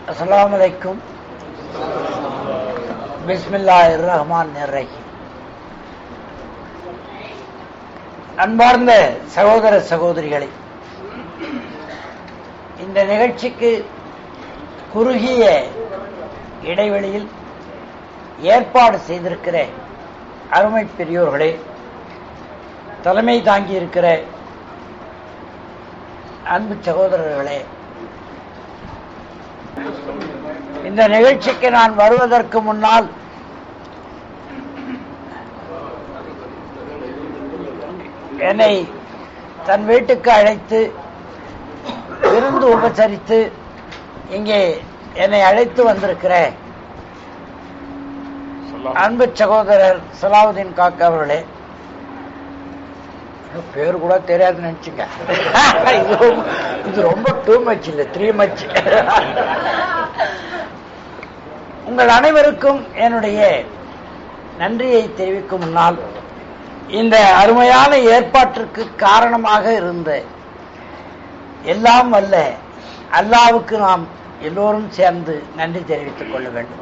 அஸ்ஸலாமு அலைக்கும் பிஸ்மில்லாஹிர் ரஹ்மான் ரஹீம் அன்பார்ந்த சகோதர சகோதரிகளே இந்த நிகழ்ச்சிக்கு குறுகிய இடைவெளியில் ஏற்பாடு செய்திருக்கிற அருமை பெரியோர்களே தலைமை தாங்கி இருக்கிற அன்பு சகோதரர்களே இந்த நிகழ்ச்சிக்கு நான் வருவதற்கு முன்னால் என்னை தன் வீட்டுக்கு அழைத்து விருந்து உபசரித்து இங்கே என்னை அழைத்து வந்திருக்கிற அன்பு சகோதரர் சலாவுதீன் காக்கா அவர்களே பேர் கூட தெரியாது நினைச்சுங்க இது ரொம்ப- இது ரொம்ப டூ மச் இல்லை த்ரீ மச் உங்கள் அனைவருக்கும் என்னுடைய நன்றியை தெரிவிக்கும் முன்னால் இந்த அருமையான ஏற்பாட்டிற்கு காரணமாக இருந்த எல்லாம் வல்ல அல்லாவுக்கு நாம் எல்லோரும் சேர்ந்து நன்றி தெரிவித்துக் கொள்ள வேண்டும்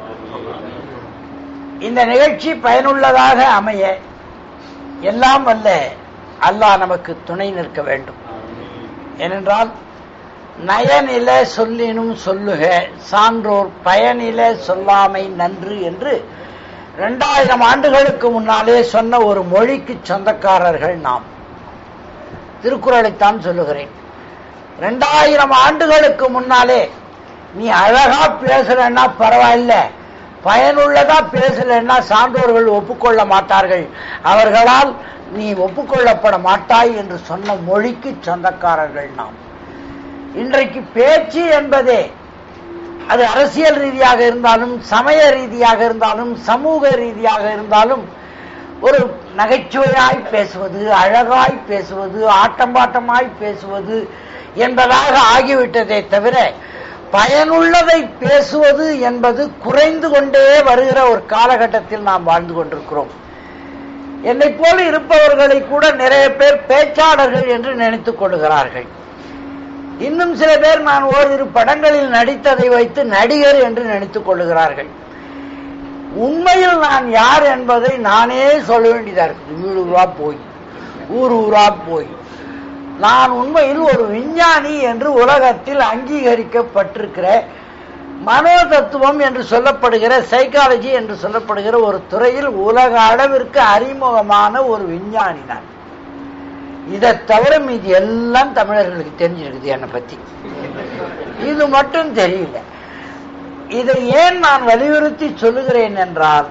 இந்த நிகழ்ச்சி பயனுள்ளதாக அமைய எல்லாம் வல்ல அல்லாஹ் நமக்கு துணை நிற்க வேண்டும் ஏனென்றால் நயனில சொல்லினும் சொல்லுக சான்றோர் பயனில சொல்லாமை நன்று என்று இரண்டாயிரம் ஆண்டுகளுக்கு முன்னாலே சொன்ன ஒரு மொழிக்கு சொந்தக்காரர்கள் நாம் திருக்குறளைத்தான் சொல்லுகிறேன் ரெண்டாயிரம் ஆண்டுகளுக்கு முன்னாலே நீ அழகா பேசுறன்னா பரவாயில்ல பயனுள்ளதா பேசலன்னா சான்றோர்கள் ஒப்புக்கொள்ள மாட்டார்கள் அவர்களால் நீ ஒப்புக்கொள்ளப்பட மாட்டாய் என்று சொன்ன மொழிக்கு சொந்தக்காரர்கள் நாம் இன்றைக்கு பேச்சு என்பதே அது அரசியல் ரீதியாக இருந்தாலும் சமய ரீதியாக இருந்தாலும் சமூக ரீதியாக இருந்தாலும் ஒரு நகைச்சுவையாய் பேசுவது அழகாய் பேசுவது ஆட்டம்பாட்டமாய் பேசுவது என்பதாக ஆகிவிட்டதே தவிர பயனுள்ளதை பேசுவது என்பது குறைந்து கொண்டே வருகிற ஒரு காலகட்டத்தில் நாம் வாழ்ந்து கொண்டிருக்கிறோம் என்னை போல இருப்பவர்களை கூட நிறைய பேர் பேச்சாளர்கள் என்று நினைத்துக் கொள்கிறார்கள் இன்னும் சில பேர் நான் ஓரிரு படங்களில் நடித்ததை வைத்து நடிகர் என்று நினைத்துக் கொள்ளுகிறார்கள் உண்மையில் நான் யார் என்பதை நானே சொல்ல வேண்டியதா இருக்குது வீடு ஊரா போய் ஊர் ஊரா போய் நான் உண்மையில் ஒரு விஞ்ஞானி என்று உலகத்தில் அங்கீகரிக்கப்பட்டிருக்கிற மனோ தத்துவம் என்று சொல்லப்படுகிற சைக்காலஜி என்று சொல்லப்படுகிற ஒரு துறையில் உலக அளவிற்கு அறிமுகமான ஒரு விஞ்ஞானி நான் இதை தவிர மீதி எல்லாம் தமிழர்களுக்கு தெரிஞ்சிருக்குது என்னை பத்தி இது மட்டும் தெரியல இதை ஏன் நான் வலியுறுத்தி சொல்லுகிறேன் என்றால்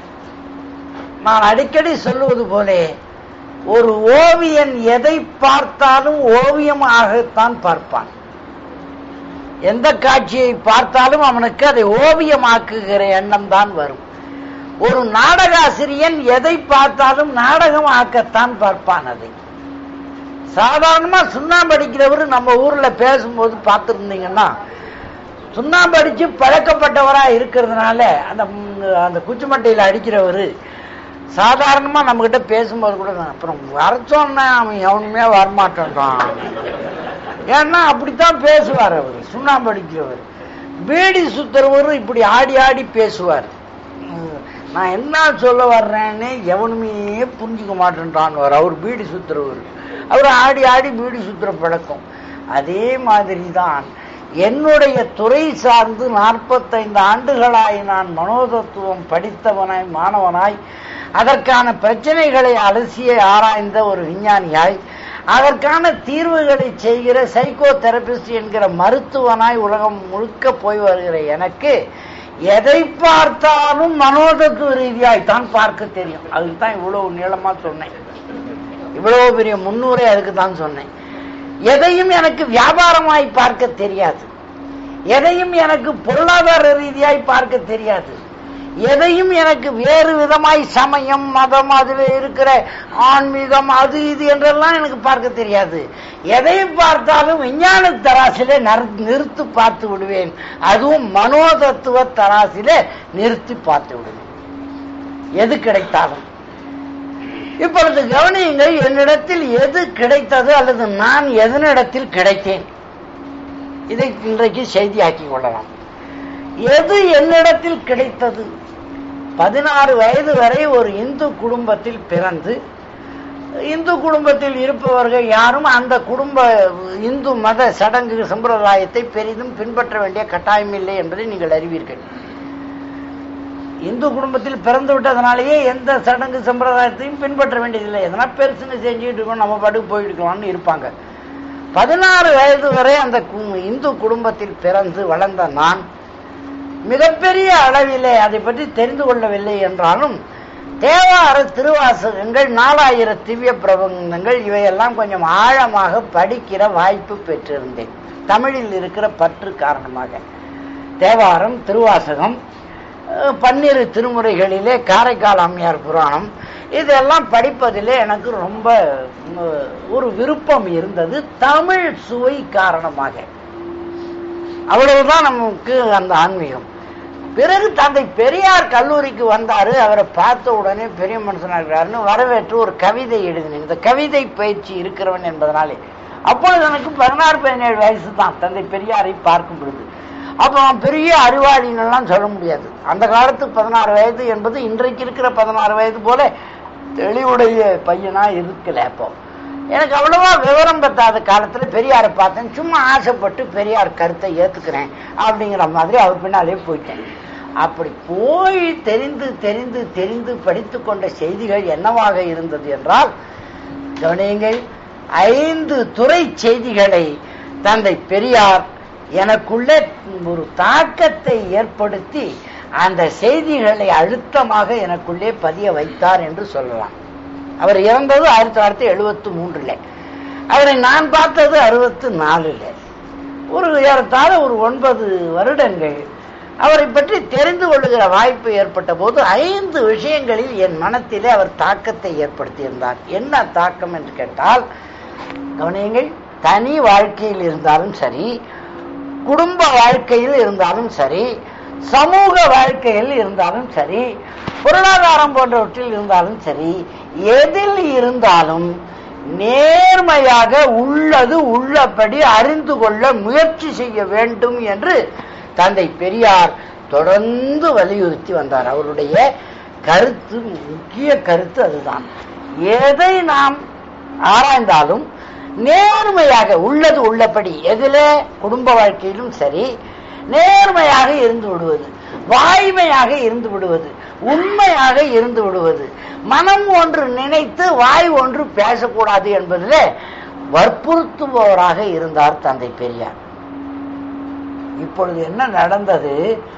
நான் அடிக்கடி சொல்லுவது போலே ஒரு ஓவியன் எதை பார்த்தாலும் ஓவியமாகத்தான் பார்ப்பான் எந்த காட்சியை பார்த்தாலும் அவனுக்கு அதை ஓவியமாக்குகிற எண்ணம் தான் வரும் ஒரு நாடகாசிரியன் எதை பார்த்தாலும் நாடகமாக்கத்தான் பார்ப்பான் அதை சாதாரணமா சுண்ணாம்பு அடிக்கிறவர் நம்ம ஊர்ல பேசும்போது பார்த்துருந்தீங்கன்னா சுண்ணாம்பு அடிச்சு பழக்கப்பட்டவரா இருக்கிறதுனால அந்த ம், அந்த குச்சிமட்டையில் அடிக்கிறவர் சாதாரணமா நம்ம கிட்ட பேசும்போது கூட நான் அப்புறம் வர சொன்னா அவன் எவனுமே வரமாட்டான் ஏன்னா அப்படித்தான் பேசுவார் அவர் சுண்ணாம்பு அடிக்கிறவர் பீடி சுத்துறவரும் இப்படி ஆடி ஆடி பேசுவார் ம், நான் என்ன சொல்ல வர்றேன்னு எவனுமே புரிஞ்சுக்க மாட்டேன்றான் அவர் பீடி சுத்துறவர் அவர் ஆடி ஆடி பீடி சுத்துற பழக்கம் அதே மாதிரி தான் என்னுடைய துறை சார்ந்து நாற்பத்தைந்து ஆண்டுகளாய் நான் மனோதத்துவம் படித்தவனாய் மாணவனாய் அதற்கான பிரச்சனைகளை அலசிய ஆராய்ந்த ஒரு விஞ்ஞானியாய் அதற்கான தீர்வுகளை செய்கிற சைக்கோ தெரபிஸ்ட் என்கிற மருத்துவனாய் உலகம் முழுக்க போய் வருகிற எனக்கு எதை பார்த்தாலும் மனோதத்துவ ரீதியாய் தான் பார்க்க தெரியும் அதுக்கு தான் இவ்வளவு நீளமா சொன்னேன் இவ்வளவு பெரிய முன்னூரை அதுக்கு தான் சொன்னேன் எதையும் எனக்கு வியாபாரமாய் பார்க்க தெரியாது எதையும் எனக்கு பொருளாதார ரீதியாய் பார்க்க தெரியாது எதையும் எனக்கு வேறு விதமாய் சமயம் மதம் அதுல இருக்கிற ஆன்மீகம் அது இது என்றெல்லாம் எனக்கு பார்க்க தெரியாது எதை பார்த்தாலும் விஞ்ஞான தராசிலே நர்- நிறுத்து பார்த்து விடுவேன் அதுவும் மனோதத்துவ தராசிலே நிறுத்தி பார்த்து விடுவேன் எது கிடைத்தாலும் இப்பொழுது கவனியுங்கள் என்னிடத்தில் எது கிடைத்தது அல்லது நான் எதனிடத்தில் கிடைத்தேன் இதை இன்றைக்கு செய்தியாக்கிக் கொள்ளலாம் எது என்னிடத்தில் கிடைத்தது பதினாறு வயது வரை ஒரு இந்து குடும்பத்தில் பிறந்து இந்து குடும்பத்தில் இருப்பவர்கள் யாரும் அந்த குடும்ப இந்து மத சடங்கு சம்பிரதாயத்தை பெரிதும் பின்பற்ற வேண்டிய கட்டாயம் இல்லை என்பதை நீங்கள் அறிவீர்கள் இந்து குடும்பத்தில் பிறந்து விட்டதனாலேயே எந்த சடங்கு சம்பிரதாயத்தையும் பின்பற்ற வேண்டியதில்லை எதனா பெருசுன்னு செஞ்சுட்டு இருக்கோம் நம்ம பாட்டுக்கு போயிட்டுக்கலாம்னு இருப்பாங்க பதினாறு வயது வரை அந்த கு- இந்து குடும்பத்தில் பிறந்து வளர்ந்த நான் மிகப்பெரிய அளவிலே அதை பற்றி தெரிந்து கொள்ளவில்லை என்றாலும் தேவார திருவாசகங்கள் நாலாயிர திவ்ய பிரபந்தங்கள் இவையெல்லாம் கொஞ்சம் ஆழமாக படிக்கிற வாய்ப்பு பெற்றிருந்தேன் தமிழில் இருக்கிற பற்று காரணமாக தேவாரம் திருவாசகம் அஹ், பன்னிரு திருமுறைகளிலே காரைக்கால் அம்மையார் புராணம் இதெல்லாம் படிப்பதிலே எனக்கு ரொம்ப உம், ஒரு விருப்பம் இருந்தது தமிழ் சுவை காரணமாக அவ்வளவுதான் நமக்கு அந்த ஆன்மீகம் பிறகு தந்தை பெரியார் கல்லூரிக்கு வந்தாரு அவரை பார்த்த உடனே பெரிய மனுஷனா இருக்கிறாருன்னு வரவேற்று ஒரு கவிதை எழுதினேன் இந்த கவிதை பயிற்சி இருக்கிறவன் என்பதனாலே அப்பொழுது எனக்கு பதினாறு பதினேழு வயசு தான் தந்தை பெரியாரை பார்க்கும் பொழுது அப்போ அவன் பெரிய அறிவாளின்னெல்லாம் சொல்ல முடியாது அந்த காலத்து பதினாறு வயது என்பது இன்றைக்கு இருக்கிற பதினாறு வயது போல தெளிவுடைய பையனா இருக்கல அப்போ எனக்கு அவ்வளவா விவரம் பத்தாத காலத்துல பெரியாரை பார்த்தேன் சும்மா ஆசைப்பட்டு பெரியார் கருத்தை ஏத்துக்கிறேன் அப்படிங்கிற மாதிரி அவர் பின்னாலே போயிட்டேன் அப்படி போய் தெரிந்து தெரிந்து தெரிந்து படித்து கொண்ட செய்திகள் என்னவாக இருந்தது என்றால் கவனியுங்கள் ஐந்து துறை செய்திகளை தந்தை பெரியார் எனக்குள்ளே ஒரு தாக்கத்தை ஏற்படுத்தி அந்த செய்திகளை அழுத்தமாக எனக்குள்ளே பதிய வைத்தார் என்று சொல்லலாம் அவர் இறந்தது ஆயிரத்தி தொள்ளாயிரத்தி எழுபத்தி மூன்றுல அவரை நான் பார்த்தது அறுபத்து நாலுல ஒரு ஏறத்தாழ ஒரு ஒன்பது வருடங்கள் அவரை பற்றி தெரிந்து கொள்ளுகிற வாய்ப்பு ஏற்பட்ட போது ஐந்து விஷயங்களில் என் மனத்திலே அவர் தாக்கத்தை ஏற்படுத்தியிருந்தார் என்ன தாக்கம் என்று கேட்டால் கவனியுங்கள் தனி வாழ்க்கையில் இருந்தாலும் சரி குடும்ப வாழ்க்கையில் இருந்தாலும் சரி சமூக வாழ்க்கையில் இருந்தாலும் சரி பொருளாதாரம் போன்றவற்றில் இருந்தாலும் சரி எதில் இருந்தாலும் நேர்மையாக உள்ளது உள்ளபடி அறிந்து கொள்ள முயற்சி செய்ய வேண்டும் என்று தந்தை பெரியார் தொடர்ந்து வலியுறுத்தி வந்தார் அவருடைய கருத்து முக்கிய கருத்து அதுதான் எதை நாம் ஆராய்ந்தாலும் நேர்மையாக உள்ளது உள்ளபடி எதில குடும்ப வாழ்க்கையிலும் சரி நேர்மையாக இருந்து விடுவது வாய்மையாக இருந்து விடுவது உண்மையாக இருந்து விடுவது மனம் ஒன்று நினைத்து வாய் ஒன்று பேசக்கூடாது என்பதில் வற்புறுத்துபவராக இருந்தார் தந்தை பெரியார் இப்பொழுது என்ன நடந்தது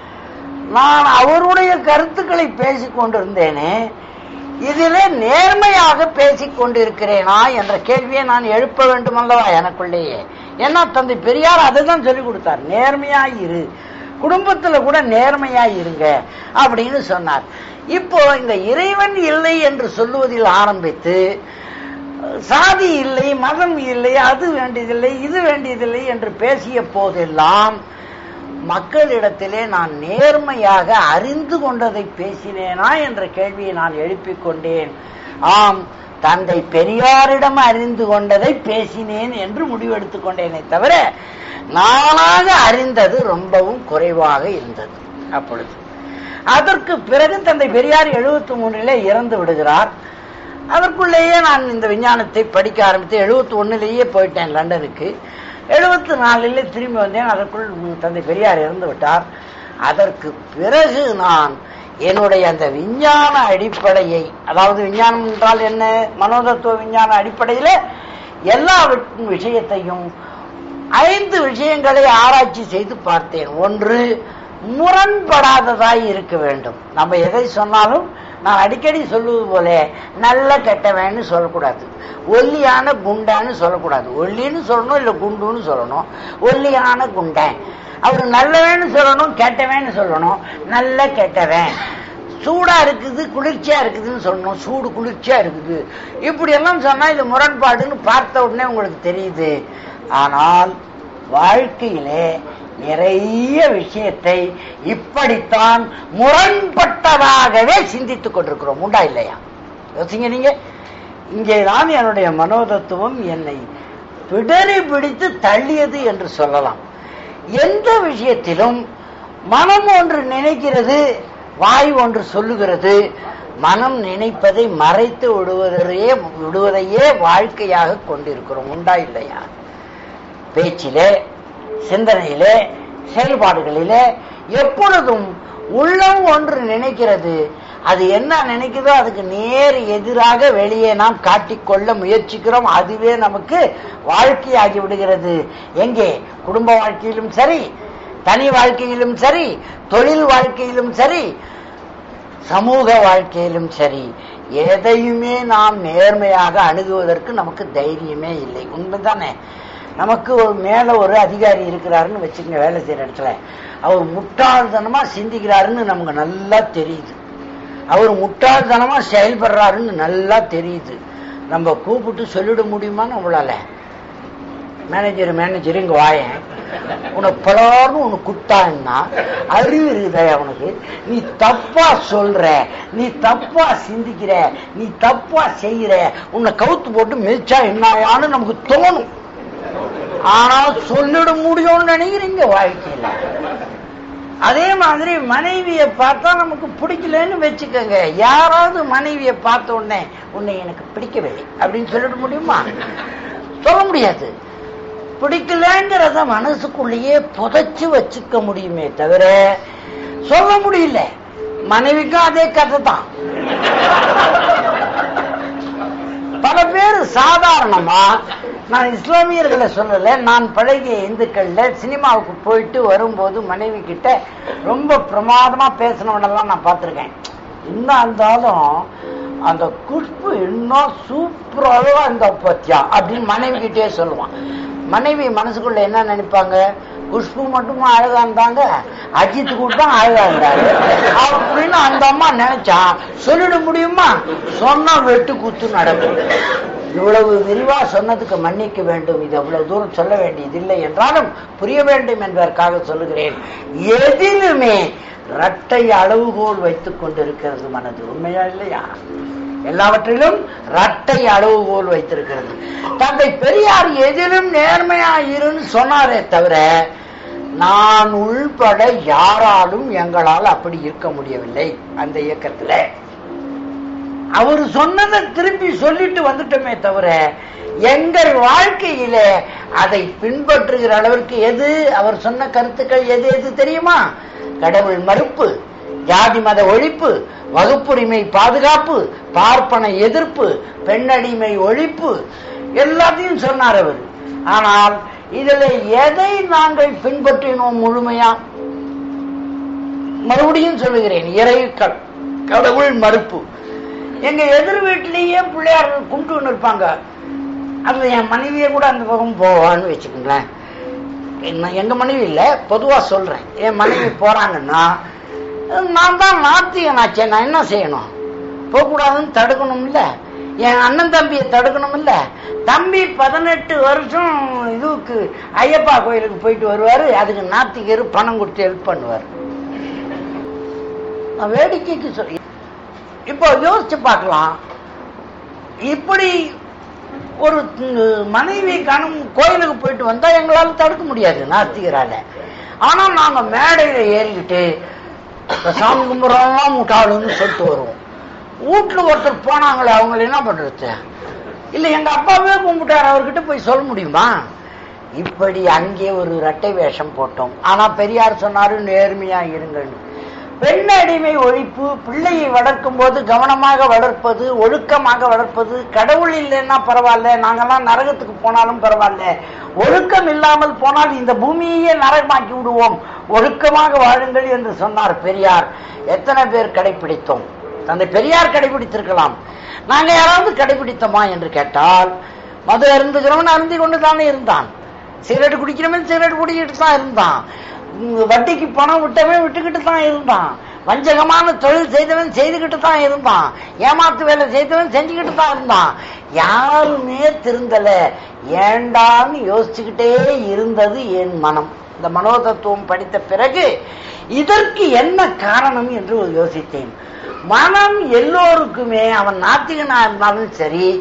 நான் அவருடைய கருத்துக்களை பேசிக் கொண்டிருந்தேனே இதிலே நேர்மையாக பேசிக் கொண்டிருக்கிறேனா என்ற கேள்வியை நான் எழுப்ப வேண்டும் அல்லவா எனக்குள்ளேயே ஏன்னா தந்தை பெரியார் அதுதான் சொல்லிக் கொடுத்தார் நேர்மையாய் இரு குடும்பத்துல கூட நேர்மையாய் இருங்க அப்படின்னு சொன்னார் இப்போ இந்த இறைவன் இல்லை என்று சொல்லுவதில் ஆரம்பித்து சாதி இல்லை மதம் இல்லை அது வேண்டியதில்லை இது வேண்டியதில்லை என்று பேசிய போதெல்லாம் மக்களிடத்திலே நான் நேர்மையாக அறிந்து கொண்டதை பேசினேனா என்ற கேள்வியை நான் எழுப்பிக் கொண்டேன் ஆம் தந்தை பெரியாரிடம் அறிந்து கொண்டதை பேசினேன் என்று முடிவெடுத்துக் கொண்டேனே தவிர நானாக அறிந்தது ரொம்பவும் குறைவாக இருந்தது அப்பொழுது அதற்கு பிறகு தந்தை பெரியார் எழுபத்தி மூன்றிலே இறந்து விடுகிறார் அதற்குள்ளேயே நான் இந்த விஞ்ஞானத்தை படிக்க ஆரம்பித்து எழுபத்தி ஒன்னுலேயே போயிட்டேன் லண்டனுக்கு எழுபத்தி நாலிலே திரும்பி வந்தேன் அதற்குள் தந்தை பெரியார் இறந்து விட்டார் அதற்கு பிறகு நான் என்னுடைய அந்த விஞ்ஞான அடிப்படையை அதாவது விஞ்ஞானம் என்றால் என்ன மனோதத்துவ விஞ்ஞான அடிப்படையில எல்லா வி- விஷயத்தையும் ஐந்து விஷயங்களை ஆராய்ச்சி செய்து பார்த்தேன் ஒன்று முரண்படாததாய் இருக்க வேண்டும் நம்ம எதை சொன்னாலும் நான் அடிக்கடி சொல்லுவது போல நல்ல கெட்டவன்னு சொல்லக்கூடாது ஒல்லியான குண்டான்னு சொல்லக்கூடாது ஒல்லின்னு சொல்லணும் இல்ல குண்டுன்னு சொல்லணும் ஒல்லியான குண்டன் அவர் நல்லவன்னு சொல்லணும் கெட்டவன்னு சொல்லணும் நல்ல கெட்டவன் சூடா இருக்குது குளிர்ச்சியா இருக்குதுன்னு சொல்லணும் சூடு குளிர்ச்சியா இருக்குது இப்படி எல்லாம் சொன்னா இது முரண்பாடுன்னு பார்த்த உடனே உங்களுக்கு தெரியுது ஆனால் வாழ்க்கையிலே நிறைய விஷயத்தை இப்படித்தான் முரண்பட்டதாகவே சிந்தித்துக் கொண்டிருக்கிறோம் உண்டா இல்லையா யோசிங்க நீங்க இங்கேதான் என்னுடைய மனோதத்துவம் என்னை பிடரி பிடித்து தள்ளியது என்று சொல்லலாம் எந்த விஷயத்திலும் மனம் ஒன்று நினைக்கிறது வாய் ஒன்று சொல்லுகிறது மனம் நினைப்பதை மறைத்து விடுவதையே விடுவதையே வாழ்க்கையாக கொண்டிருக்கிறோம் உண்டா இல்லையா பேச்சிலே சிந்தனையிலே செயல்பாடுகளிலே எப்பொழுதும் உள்ளம் ஒன்று நினைக்கிறது அது என்ன நினைக்குதோ அதுக்கு நேர் எதிராக வெளியே நாம் காட்டிக்கொள்ள முயற்சிக்கிறோம் அதுவே நமக்கு வாழ்க்கையாகி விடுகிறது எங்கே குடும்ப வாழ்க்கையிலும் சரி தனி வாழ்க்கையிலும் சரி தொழில் வாழ்க்கையிலும் சரி சமூக வாழ்க்கையிலும் சரி எதையுமே நாம் நேர்மையாக அணுகுவதற்கு நமக்கு தைரியமே இல்லை உண்மைதானே நமக்கு ஒரு மேல ஒரு அதிகாரி இருக்கிறாருன்னு வச்சுக்கங்க வேலை செய்யற இடத்துல அவர் முட்டாள்தனமா சிந்திக்கிறாருன்னு நமக்கு நல்லா தெரியுது அவர் முட்டாள்தனமா செயல்படுறாருன்னு நல்லா தெரியுது நம்ம கூப்பிட்டு சொல்லிட முடியுமா நம்மளால மேனேஜர் மேனேஜர் இங்க வாயேன் உனக்கு பலார்னு உனக்கு குட்டான்னா அறிவு இருக்குதா அவனுக்கு நீ தப்பா சொல்ற நீ தப்பா சிந்திக்கிற நீ தப்பா செய்யற உன்னை கவுத்து போட்டு மிதிச்சா என்னாயான்னு நமக்கு தோணும் ஆனா சொல்லிட முடியும்னு நினைக்கிறீங்க வாழ்க்கையில அதே மாதிரி மனைவியை பார்த்தா நமக்கு பிடிக்கலன்னு வச்சுக்கோங்க யாராவது மனைவியை பார்த்த உடனே உன்னை எனக்கு பிடிக்கவில்லை அப்படின்னு சொல்லிட முடியுமா சொல்ல முடியாது பிடிக்கலங்கிறத மனசுக்குள்ளேயே புதைச்சு வச்சுக்க முடியுமே தவிர சொல்ல முடியல மனைவிக்கும் அதே கதை தான் பல பேர் சாதாரணமா நான் இஸ்லாமியர்களை சொல்லல நான் பழகிய இந்துக்கள்ல சினிமாவுக்கு போயிட்டு வரும்போது மனைவி கிட்ட ரொம்ப பிரமாதமா பேசினவனெல்லாம் நான் பார்த்திருக்கேன் இன்னும் இருந்தாலும் அந்த குஷ்பு இன்னும் சூப்பராக இந்த பத்தியா அப்படின்னு மனைவி கிட்டே சொல்லுவான் மனைவி மனசுக்குள்ள என்ன நினைப்பாங்க குஷ்பு மட்டுமா அழகா இருந்தாங்க அஜித் கூட தான் அழகா இருந்தாரு அப்படின்னு அந்த அம்மா நினைச்சா சொல்லிட முடியுமா சொன்னா வெட்டு குத்து நடக்கும் இவ்வளவு விரிவா சொன்னதுக்கு மன்னிக்க வேண்டும் இது அவ்வளவு தூரம் சொல்ல வேண்டியதில்லை என்றாலும் புரிய வேண்டும் என்பதற்காக சொல்லுகிறேன் எதிலுமே இரட்டை அளவுகோல் வைத்துக் கொண்டிருக்கிறது மனது உண்மையா இல்லையா எல்லாவற்றிலும் இரட்டை அளவுகோல் வைத்திருக்கிறது தந்தை பெரியார் எதிலும் நேர்மையா இருன்னு சொன்னாரே தவிர நான் உள்பட யாராலும் எங்களால் அப்படி இருக்க முடியவில்லை அந்த இயக்கத்துல அவர் சொன்னதை திருப்பி சொல்லிட்டு வந்துட்டோமே தவிர எங்கள் வாழ்க்கையில அதை பின்பற்றுகிற அளவிற்கு எது அவர் சொன்ன கருத்துக்கள் எது எது தெரியுமா கடவுள் மறுப்பு ஜாதி மத ஒழிப்பு வகுப்புரிமை பாதுகாப்பு பார்ப்பன எதிர்ப்பு பெண்ணடிமை ஒழிப்பு எல்லாத்தையும் சொன்னார் அவர் ஆனால் இதுல எதை நாங்கள் பின்பற்றினோம் முழுமையா மறுபடியும் சொல்லுகிறேன் இறை க- கடவுள் மறுப்பு எங்க எதிர் வீட்டிலேயே பிள்ளையார் கும்பிட்டு இருப்பாங்க அது என் மனைவியை கூட அந்த பக்கம் போவான்னு வச்சுக்கோங்களேன் என்ன எங்க மனைவி இல்ல பொதுவா சொல்றேன் என் மனைவி போறாங்கன்னா நான் தான் நாத்திகனாச்சே நான் என்ன செய்யணும் போகக்கூடாதுன்னு தடுக்கணும் இல்ல என் அண்ணன் தம்பியை தடுக்கணும் இல்ல தம்பி பதினெட்டு வருஷம் இதுக்கு ஐயப்பா கோயிலுக்கு போயிட்டு வருவாரு அதுக்கு நாத்திகர் பணம் கொடுத்து ஹெல்ப் பண்ணுவார் நான் வேடிக்கைக்கு சொல்லி இப்போ யோசிச்சு பார்க்கலாம் இப்படி ஒரு ம், மனைவி கணம் கோயிலுக்கு போயிட்டு வந்தா எங்களால தடுக்க முடியாது நாத்திகரால ஆனா நாங்க மேடையில ஏறிக்கிட்டு "இந்த சாமி கும்பிட்றவங்களாம் முட்டாளுன்னு சொல்லிட்டு வருவோம் வீட்டுல ஒருத்தர் போனாங்களே அவங்கள என்ன பண்றது இல்ல எங்க அப்பாவே கும்பிட்டாரு அவர்கிட்ட போய் சொல்ல முடியுமா இப்படி அங்கே ஒரு இரட்டை வேஷம் போட்டோம் ஆனா பெரியார் சொன்னாரு நேர்மையா இருங்கள் பெண் அடிமை ஒழிப்பு பிள்ளையை வளர்க்கும் போது கவனமாக வளர்ப்பது ஒழுக்கமாக வளர்ப்பது கடவுள் இல்லைன்னா பரவாயில்ல நாங்கெல்லாம் நரகத்துக்கு போனாலும் பரவாயில்ல ஒழுக்கம் இல்லாமல் போனால் இந்த பூமியையே நரகமாக்கி விடுவோம் ஒழுக்கமாக வாழுங்கள் என்று சொன்னார் பெரியார் எத்தனை பேர் கடைபிடித்தோம் தந்தை பெரியார் கடைபிடித்திருக்கலாம் நாங்க யாராவது கடைபிடித்தோமா என்று கேட்டால் மது அருந்துகிறவன் அருந்தி கொண்டு தானே இருந்தான் சிகரெட் குடிக்கிறவன் சிகரெட் குடிக்கிட்டு தான் இருந்தான் உம், வட்டிக்கு பணம் விட்டவன் விட்டுக்கிட்டு தான் இருந்தான் வஞ்சகமான தொழில் செய்தவன் செய்துக்கிட்டு தான் இருந்தான் ஏமாத்து வேலை செய்தவன் செஞ்சுக்கிட்டு தான் இருந்தான் யாருமே திருந்தல ஏண்டான்னு யோசிச்சுக்கிட்டே இருந்தது என் மனம் இந்த மனோதத்துவம் படித்த பிறகு இதற்கு என்ன காரணம் என்று யோசித்தேன் மனம் எல்லோருக்குமே அவன் நாத்திகனா இருந்தாலும் சரி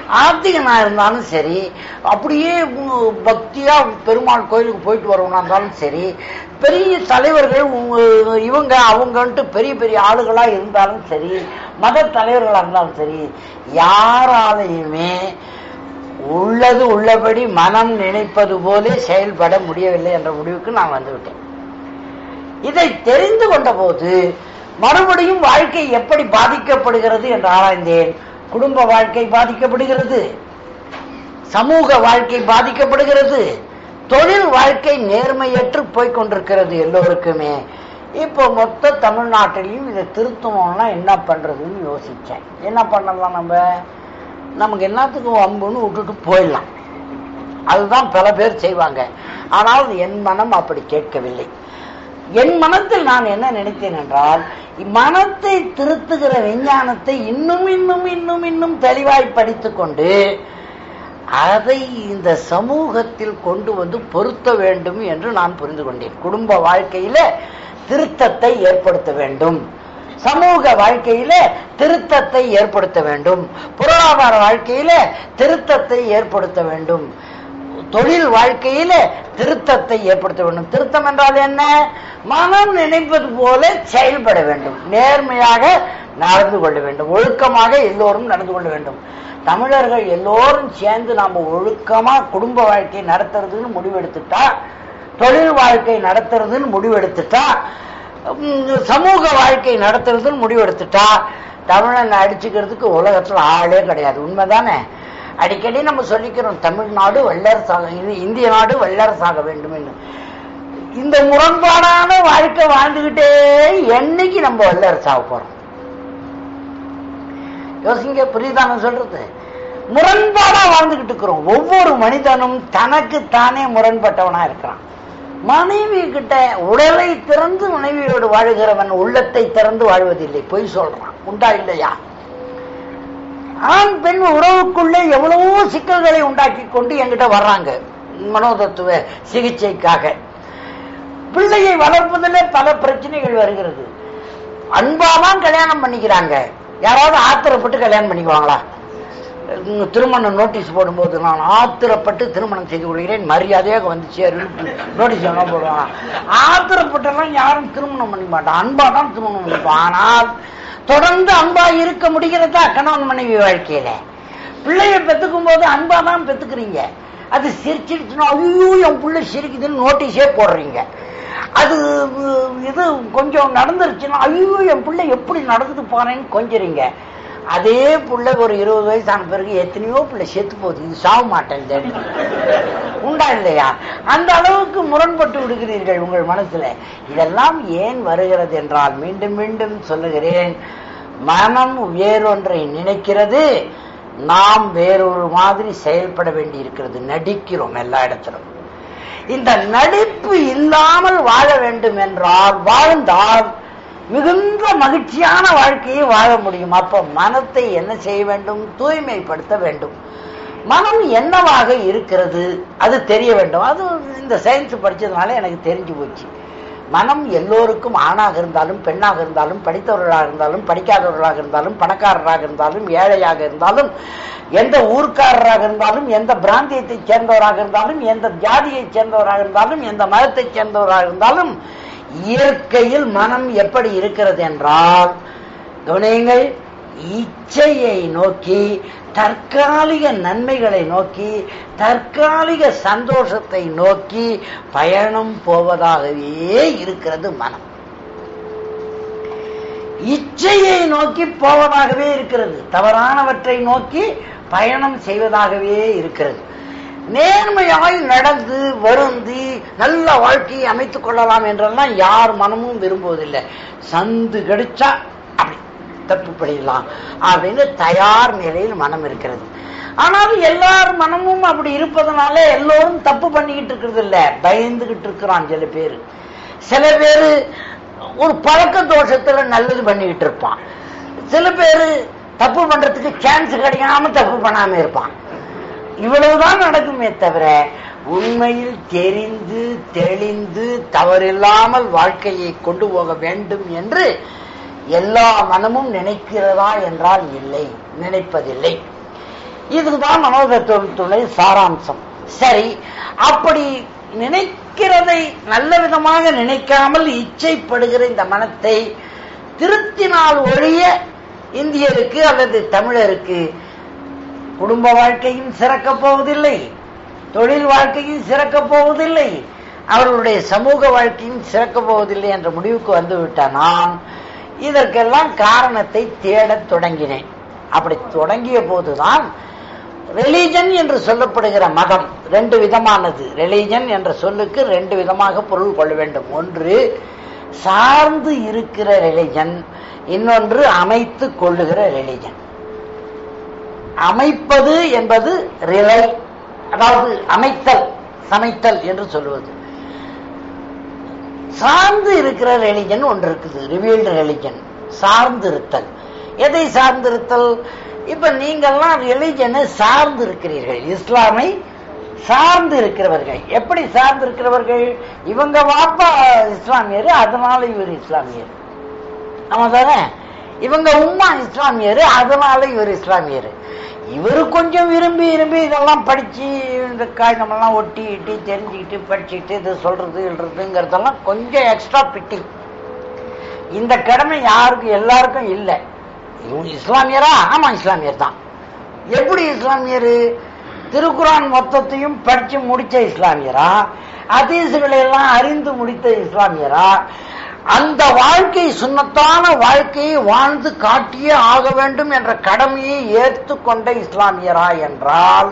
ஆத்திகனா இருந்தாலும் சரி அப்படியே உ- பக்தியா பெருமாள் கோயிலுக்கு போயிட்டு வரவனா இருந்தாலும் சரி பெரிய தலைவர்கள் உங்க- இவங்க அவங்கன்ட்டு பெரிய பெரிய ஆளுகளா இருந்தாலும் சரி மத தலைவர்களா இருந்தாலும் சரி யாராலையுமே உள்ளது உள்ளபடி மனம் நினைப்பது போலே செயல்பட முடியவில்லை என்ற முடிவுக்கு நான் வந்துவிட்டேன் இதை தெரிந்து கொண்ட போது மறுபடியும் வாழ்க்கை எப்படி பாதிக்கப்படுகிறது என்று ஆராய்ந்தேன் குடும்ப வாழ்க்கை பாதிக்கப்படுகிறது சமூக வாழ்க்கை பாதிக்கப்படுகிறது தொழில் வாழ்க்கை நேர்மையற்று போய்க் கொண்டிருக்கிறது எல்லோருக்குமே இப்போ மொத்த தமிழ்நாட்டிலையும் இதை திருத்தணும்னா என்ன பண்றதுன்னு யோசிச்சேன் என்ன பண்ணலாம் நம்ம நமக்கு என்னத்துக்கும் வம்புன்னு விட்டுட்டு போயிடலாம் அதுதான் பல பேர் செய்வாங்க ஆனால் என் மனம் அப்படி கேட்கவில்லை என் மனத்தில் நான் என்ன நினைத்தேன் என்றால் மனத்தை திருத்துகிற விஞ்ஞானத்தை இன்னும் இன்னும் இன்னும் இன்னும் தெளிவாய் படித்துக் கொண்டு அதை இந்த சமூகத்தில் கொண்டு வந்து பொருத்த வேண்டும் என்று நான் புரிந்து கொண்டேன் குடும்ப வாழ்க்கையில திருத்தத்தை ஏற்படுத்த வேண்டும் சமூக வாழ்க்கையில திருத்தத்தை ஏற்படுத்த வேண்டும் பொருளாதார வாழ்க்கையில திருத்தத்தை ஏற்படுத்த வேண்டும் தொழில் வாழ்க்கையில திருத்தத்தை ஏற்படுத்த வேண்டும் திருத்தம் என்றால் என்ன மனம் நினைப்பது போல செயல்பட வேண்டும் நேர்மையாக நடந்து கொள்ள வேண்டும் ஒழுக்கமாக எல்லோரும் நடந்து கொள்ள வேண்டும் தமிழர்கள் எல்லோரும் சேர்ந்து நாம ஒழுக்கமா குடும்ப வாழ்க்கை நடத்துறதுன்னு முடிவெடுத்துட்டா தொழில் வாழ்க்கை நடத்துறதுன்னு முடிவெடுத்துட்டா உம், சமூக வாழ்க்கை நடத்துறதுன்னு முடிவெடுத்துட்டா தமிழன் அடிச்சுக்கிறதுக்கு உலகத்துல ஆளே கிடையாது உண்மைதானே அடிக்கடி நம்ம சொல்லிக்கிறோம் தமிழ்நாடு வல்லரசாக இது- இந்திய நாடு வல்லரசாக வேண்டும் என்று இந்த முரண்பாடான வாழ்க்கை வாழ்ந்துகிட்டே என்னைக்கு நம்ம வல்லரசாக போறோம் யோசிங்க புரியுதா நான் சொல்றது முரண்பாடா வாழ்ந்துகிட்டு இருக்கிறோம் ஒவ்வொரு மனிதனும் தனக்கு தானே முரண்பட்டவனா இருக்கிறான் மனைவி கிட்ட உடலை திறந்து மனைவியோடு வாழுகிறவன் உள்ளத்தை திறந்து வாழ்வதில்லை பொய் சொல்றான் உண்டா இல்லையா ஆண் பெண் உறவுக்குள்ளே எவ்வளவோ சிக்கல்களை உண்டாக்கி கொண்டு என்கிட்ட வர்றாங்க மனோதத்துவ சிகிச்சைக்காக பிள்ளையை வளர்ப்பதிலே பல பிரச்சனைகள் வருகிறது அன்பாதான் கல்யாணம் பண்ணிக்கிறாங்க யாராவது ஆத்திரப்பட்டு கல்யாணம் பண்ணிக்குவாங்களா உம், திருமண நோட்டீஸ் போடும்போது நான் ஆத்திரப்பட்டு திருமணம் செய்து கொள்கிறேன் மரியாதையாக வந்து சேருன்னு நோட்டீஸ் என்ன போடுவாங்க ஆத்திரப்பட்டெல்லாம் யாரும் திருமணம் பண்ணிக்க மாட்டான் அன்பா தான் திருமணம் பண்ணிப்பான் ஆனால் தொடர்ந்து அன்பா இருக்க முடிகிறதா கணவன் மனைவி வாழ்க்கையில பிள்ளைய பெத்துக்கும் போது அன்பா தான் பெத்துக்கிறீங்க அது சிரிச்சிருச்சுன்னா ஐயோ என் பிள்ளை சிரிக்குதுன்னு நோட்டீஸே போடுறீங்க அது உம், இது கொஞ்சம் நடந்துருச்சுன்னா ஐயோ என் பிள்ளை எப்படி நடந்துட்டு போறேன்னு கொஞ்சறீங்க அதே புள்ள ஒரு இருபது வயசு ஆன பிறகு எத்தனையோ பிள்ளை செத்து போகுது இது சாக மாட்டேன் தேடி உண்டா இல்லையா அந்த அளவுக்கு முரண்பட்டு விடுகிறீர்கள் உங்கள் மனசுல இதெல்லாம் ஏன் வருகிறது என்றால் மீண்டும் மீண்டும் சொல்லுகிறேன் மனம் வேறொன்றை நினைக்கிறது நாம் வேறொரு மாதிரி செயல்பட வேண்டி இருக்கிறது நடிக்கிறோம் எல்லா இடத்திலும் இந்த நடிப்பு இல்லாமல் வாழ வேண்டும் என்றால் வாழ்ந்தால் மிகுந்த மகிழ்ச்சியான வாழ்க்கையை வாழ முடியும் அப்ப மனத்தை என்ன செய்ய வேண்டும் தூய்மைப்படுத்த வேண்டும் மனம் என்னவாக இருக்கிறது அது தெரிய வேண்டும் அது இந்த சயின்ஸ் படிச்சதுனால எனக்கு தெரிஞ்சு போச்சு மனம் எல்லோருக்கும் ஆணாக இருந்தாலும் பெண்ணாக இருந்தாலும் படித்தவர்களாக இருந்தாலும் படிக்காதவர்களாக இருந்தாலும் பணக்காரராக இருந்தாலும் ஏழையாக இருந்தாலும் எந்த ஊர்க்காரராக இருந்தாலும் எந்த பிராந்தியத்தைச் சேர்ந்தவராக இருந்தாலும் எந்த ஜாதியைச் சேர்ந்தவராக இருந்தாலும் எந்த மதத்தைச் சேர்ந்தவராக இருந்தாலும் இயற்கையில் மனம் எப்படி இருக்கிறது என்றால் கவனியுங்கள் இச்சையை நோக்கி தற்காலிக நன்மைகளை நோக்கி தற்காலிக சந்தோஷத்தை நோக்கி பயணம் போவதாகவே இருக்கிறது மனம் இச்சையை நோக்கி போவதாகவே இருக்கிறது தவறானவற்றை நோக்கி பயணம் செய்வதாகவே இருக்கிறது நேர்மையாய் நடந்து வருந்தி நல்ல வாழ்க்கையை அமைத்துக் கொள்ளலாம் என்றெல்லாம் யார் மனமும் விரும்புவதில்லை சந்து கிடைச்சா அப்படி தப்பு பண்ணிடலாம் அப்படின்னு தயார் நிலையில் மனம் இருக்கிறது ஆனால் எல்லார் மனமும் அப்படி இருப்பதனால எல்லோரும் தப்பு பண்ணிக்கிட்டு இருக்கிறது இல்ல பயந்துகிட்டு இருக்கிறான் சில பேர் சில பேர் ஒரு பழக்க தோஷத்துல நல்லது பண்ணிக்கிட்டு இருப்பான் சில பேர் தப்பு பண்றதுக்கு சான்ஸ் கிடைக்காம தப்பு பண்ணாம இருப்பான் இவ்வளவுதான் நடக்குமே தவிர உண்மையில் தெரிந்து தெளிந்து தவறில்லாமல் வாழ்க்கையை கொண்டு போக வேண்டும் என்று எல்லா மனமும் நினைக்கிறதா என்றால் இல்லை நினைப்பதில்லை இதுதான் மனோதத்துவத்துடைய சாராம்சம் சரி அப்படி நினைக்கிறதை நல்ல விதமாக நினைக்காமல் இச்சைப்படுகிற இந்த மனத்தை திருத்தினால் ஒழிய இந்தியருக்கு அல்லது தமிழருக்கு குடும்ப வாழ்க்கையும் சிறக்கப் போவதில்லை தொழில் வாழ்க்கையும் சிறக்கப் போவதில்லை அவர்களுடைய சமூக வாழ்க்கையும் சிறக்கப் போவதில்லை என்ற முடிவுக்கு வந்துவிட்ட நான் இதற்கெல்லாம் காரணத்தை தேடத் தொடங்கினேன் அப்படி தொடங்கிய போதுதான் ரிலீஜன் என்று சொல்லப்படுகிற மதம் ரெண்டு விதமானது ரிலீஜன் என்ற சொல்லுக்கு ரெண்டு விதமாக பொருள் கொள்ள வேண்டும் ஒன்று சார்ந்து இருக்கிற ரிலிஜன் இன்னொன்று அமைத்து கொள்ளுகிற ரிலிஜன் அமைப்பது என்பது ரிலை அதாவது அமைத்தல் சமைத்தல் என்று சொல்லுவது சார்ந்து இருக்கிற ரிலிஜன் ஒன்று இருக்குது ரிவீல்டு ரிலிஜன் சார்ந்து இருத்தல் எதை சார்ந்து இருத்தல் இப்ப நீங்கள்லாம் ரிலிஜனை சார்ந்து இருக்கிறீர்கள் இஸ்லாமை சார்ந்து இருக்கிறவர்கள் எப்படி சார்ந்து இருக்கிறவர்கள் இவங்க வாப்பா இஸ்லாமியர் அதனால இவர் இஸ்லாமியர் ஆமா தானே இவங்க உம்மா இஸ்லாமியர் அதனால இவர் இஸ்லாமியர் இவர் கொஞ்சம் விரும்பி விரும்பி இதெல்லாம் படிச்சு இந்த காகிதமெல்லாம் ஒட்டி இட்டி தெரிஞ்சுக்கிட்டு படிச்சுக்கிட்டு இது சொல்றது எழுறதுங்கிறதெல்லாம் கொஞ்சம் எக்ஸ்ட்ரா பிட்டிங் இந்த கடமை யாருக்கும் எல்லாருக்கும் இல்லை இவங்க இஸ்லாமியரா ஆமா இஸ்லாமியர் தான் எப்படி இஸ்லாமியர் திருக்குரான் மொத்தத்தையும் படிச்சு முடிச்ச இஸ்லாமியரா அதீசுகளை எல்லாம் அறிந்து முடித்த இஸ்லாமியரா அந்த வாழ்க்கை சுண்ணத்தான வாழ்க்கையை வாழ்ந்து காட்டியே ஆக வேண்டும் என்ற கடமையை ஏற்றுக்கொண்ட இஸ்லாமியரா என்றால்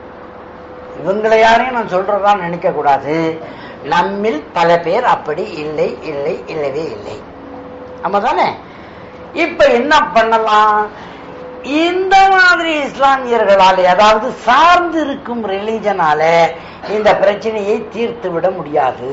இவங்களை யாரையும் நான் சொல்றதா நினைக்க கூடாது நம்மில் பல பேர் அப்படி இல்லை இல்லை இல்லவே இல்லை ஆமா தானே இப்ப என்ன பண்ணலாம் இந்த மாதிரி இஸ்லாமியர்களாலே அதாவது சார்ந்து இருக்கும் ரிலீஜனால இந்த பிரச்சனையை தீர்த்து விட முடியாது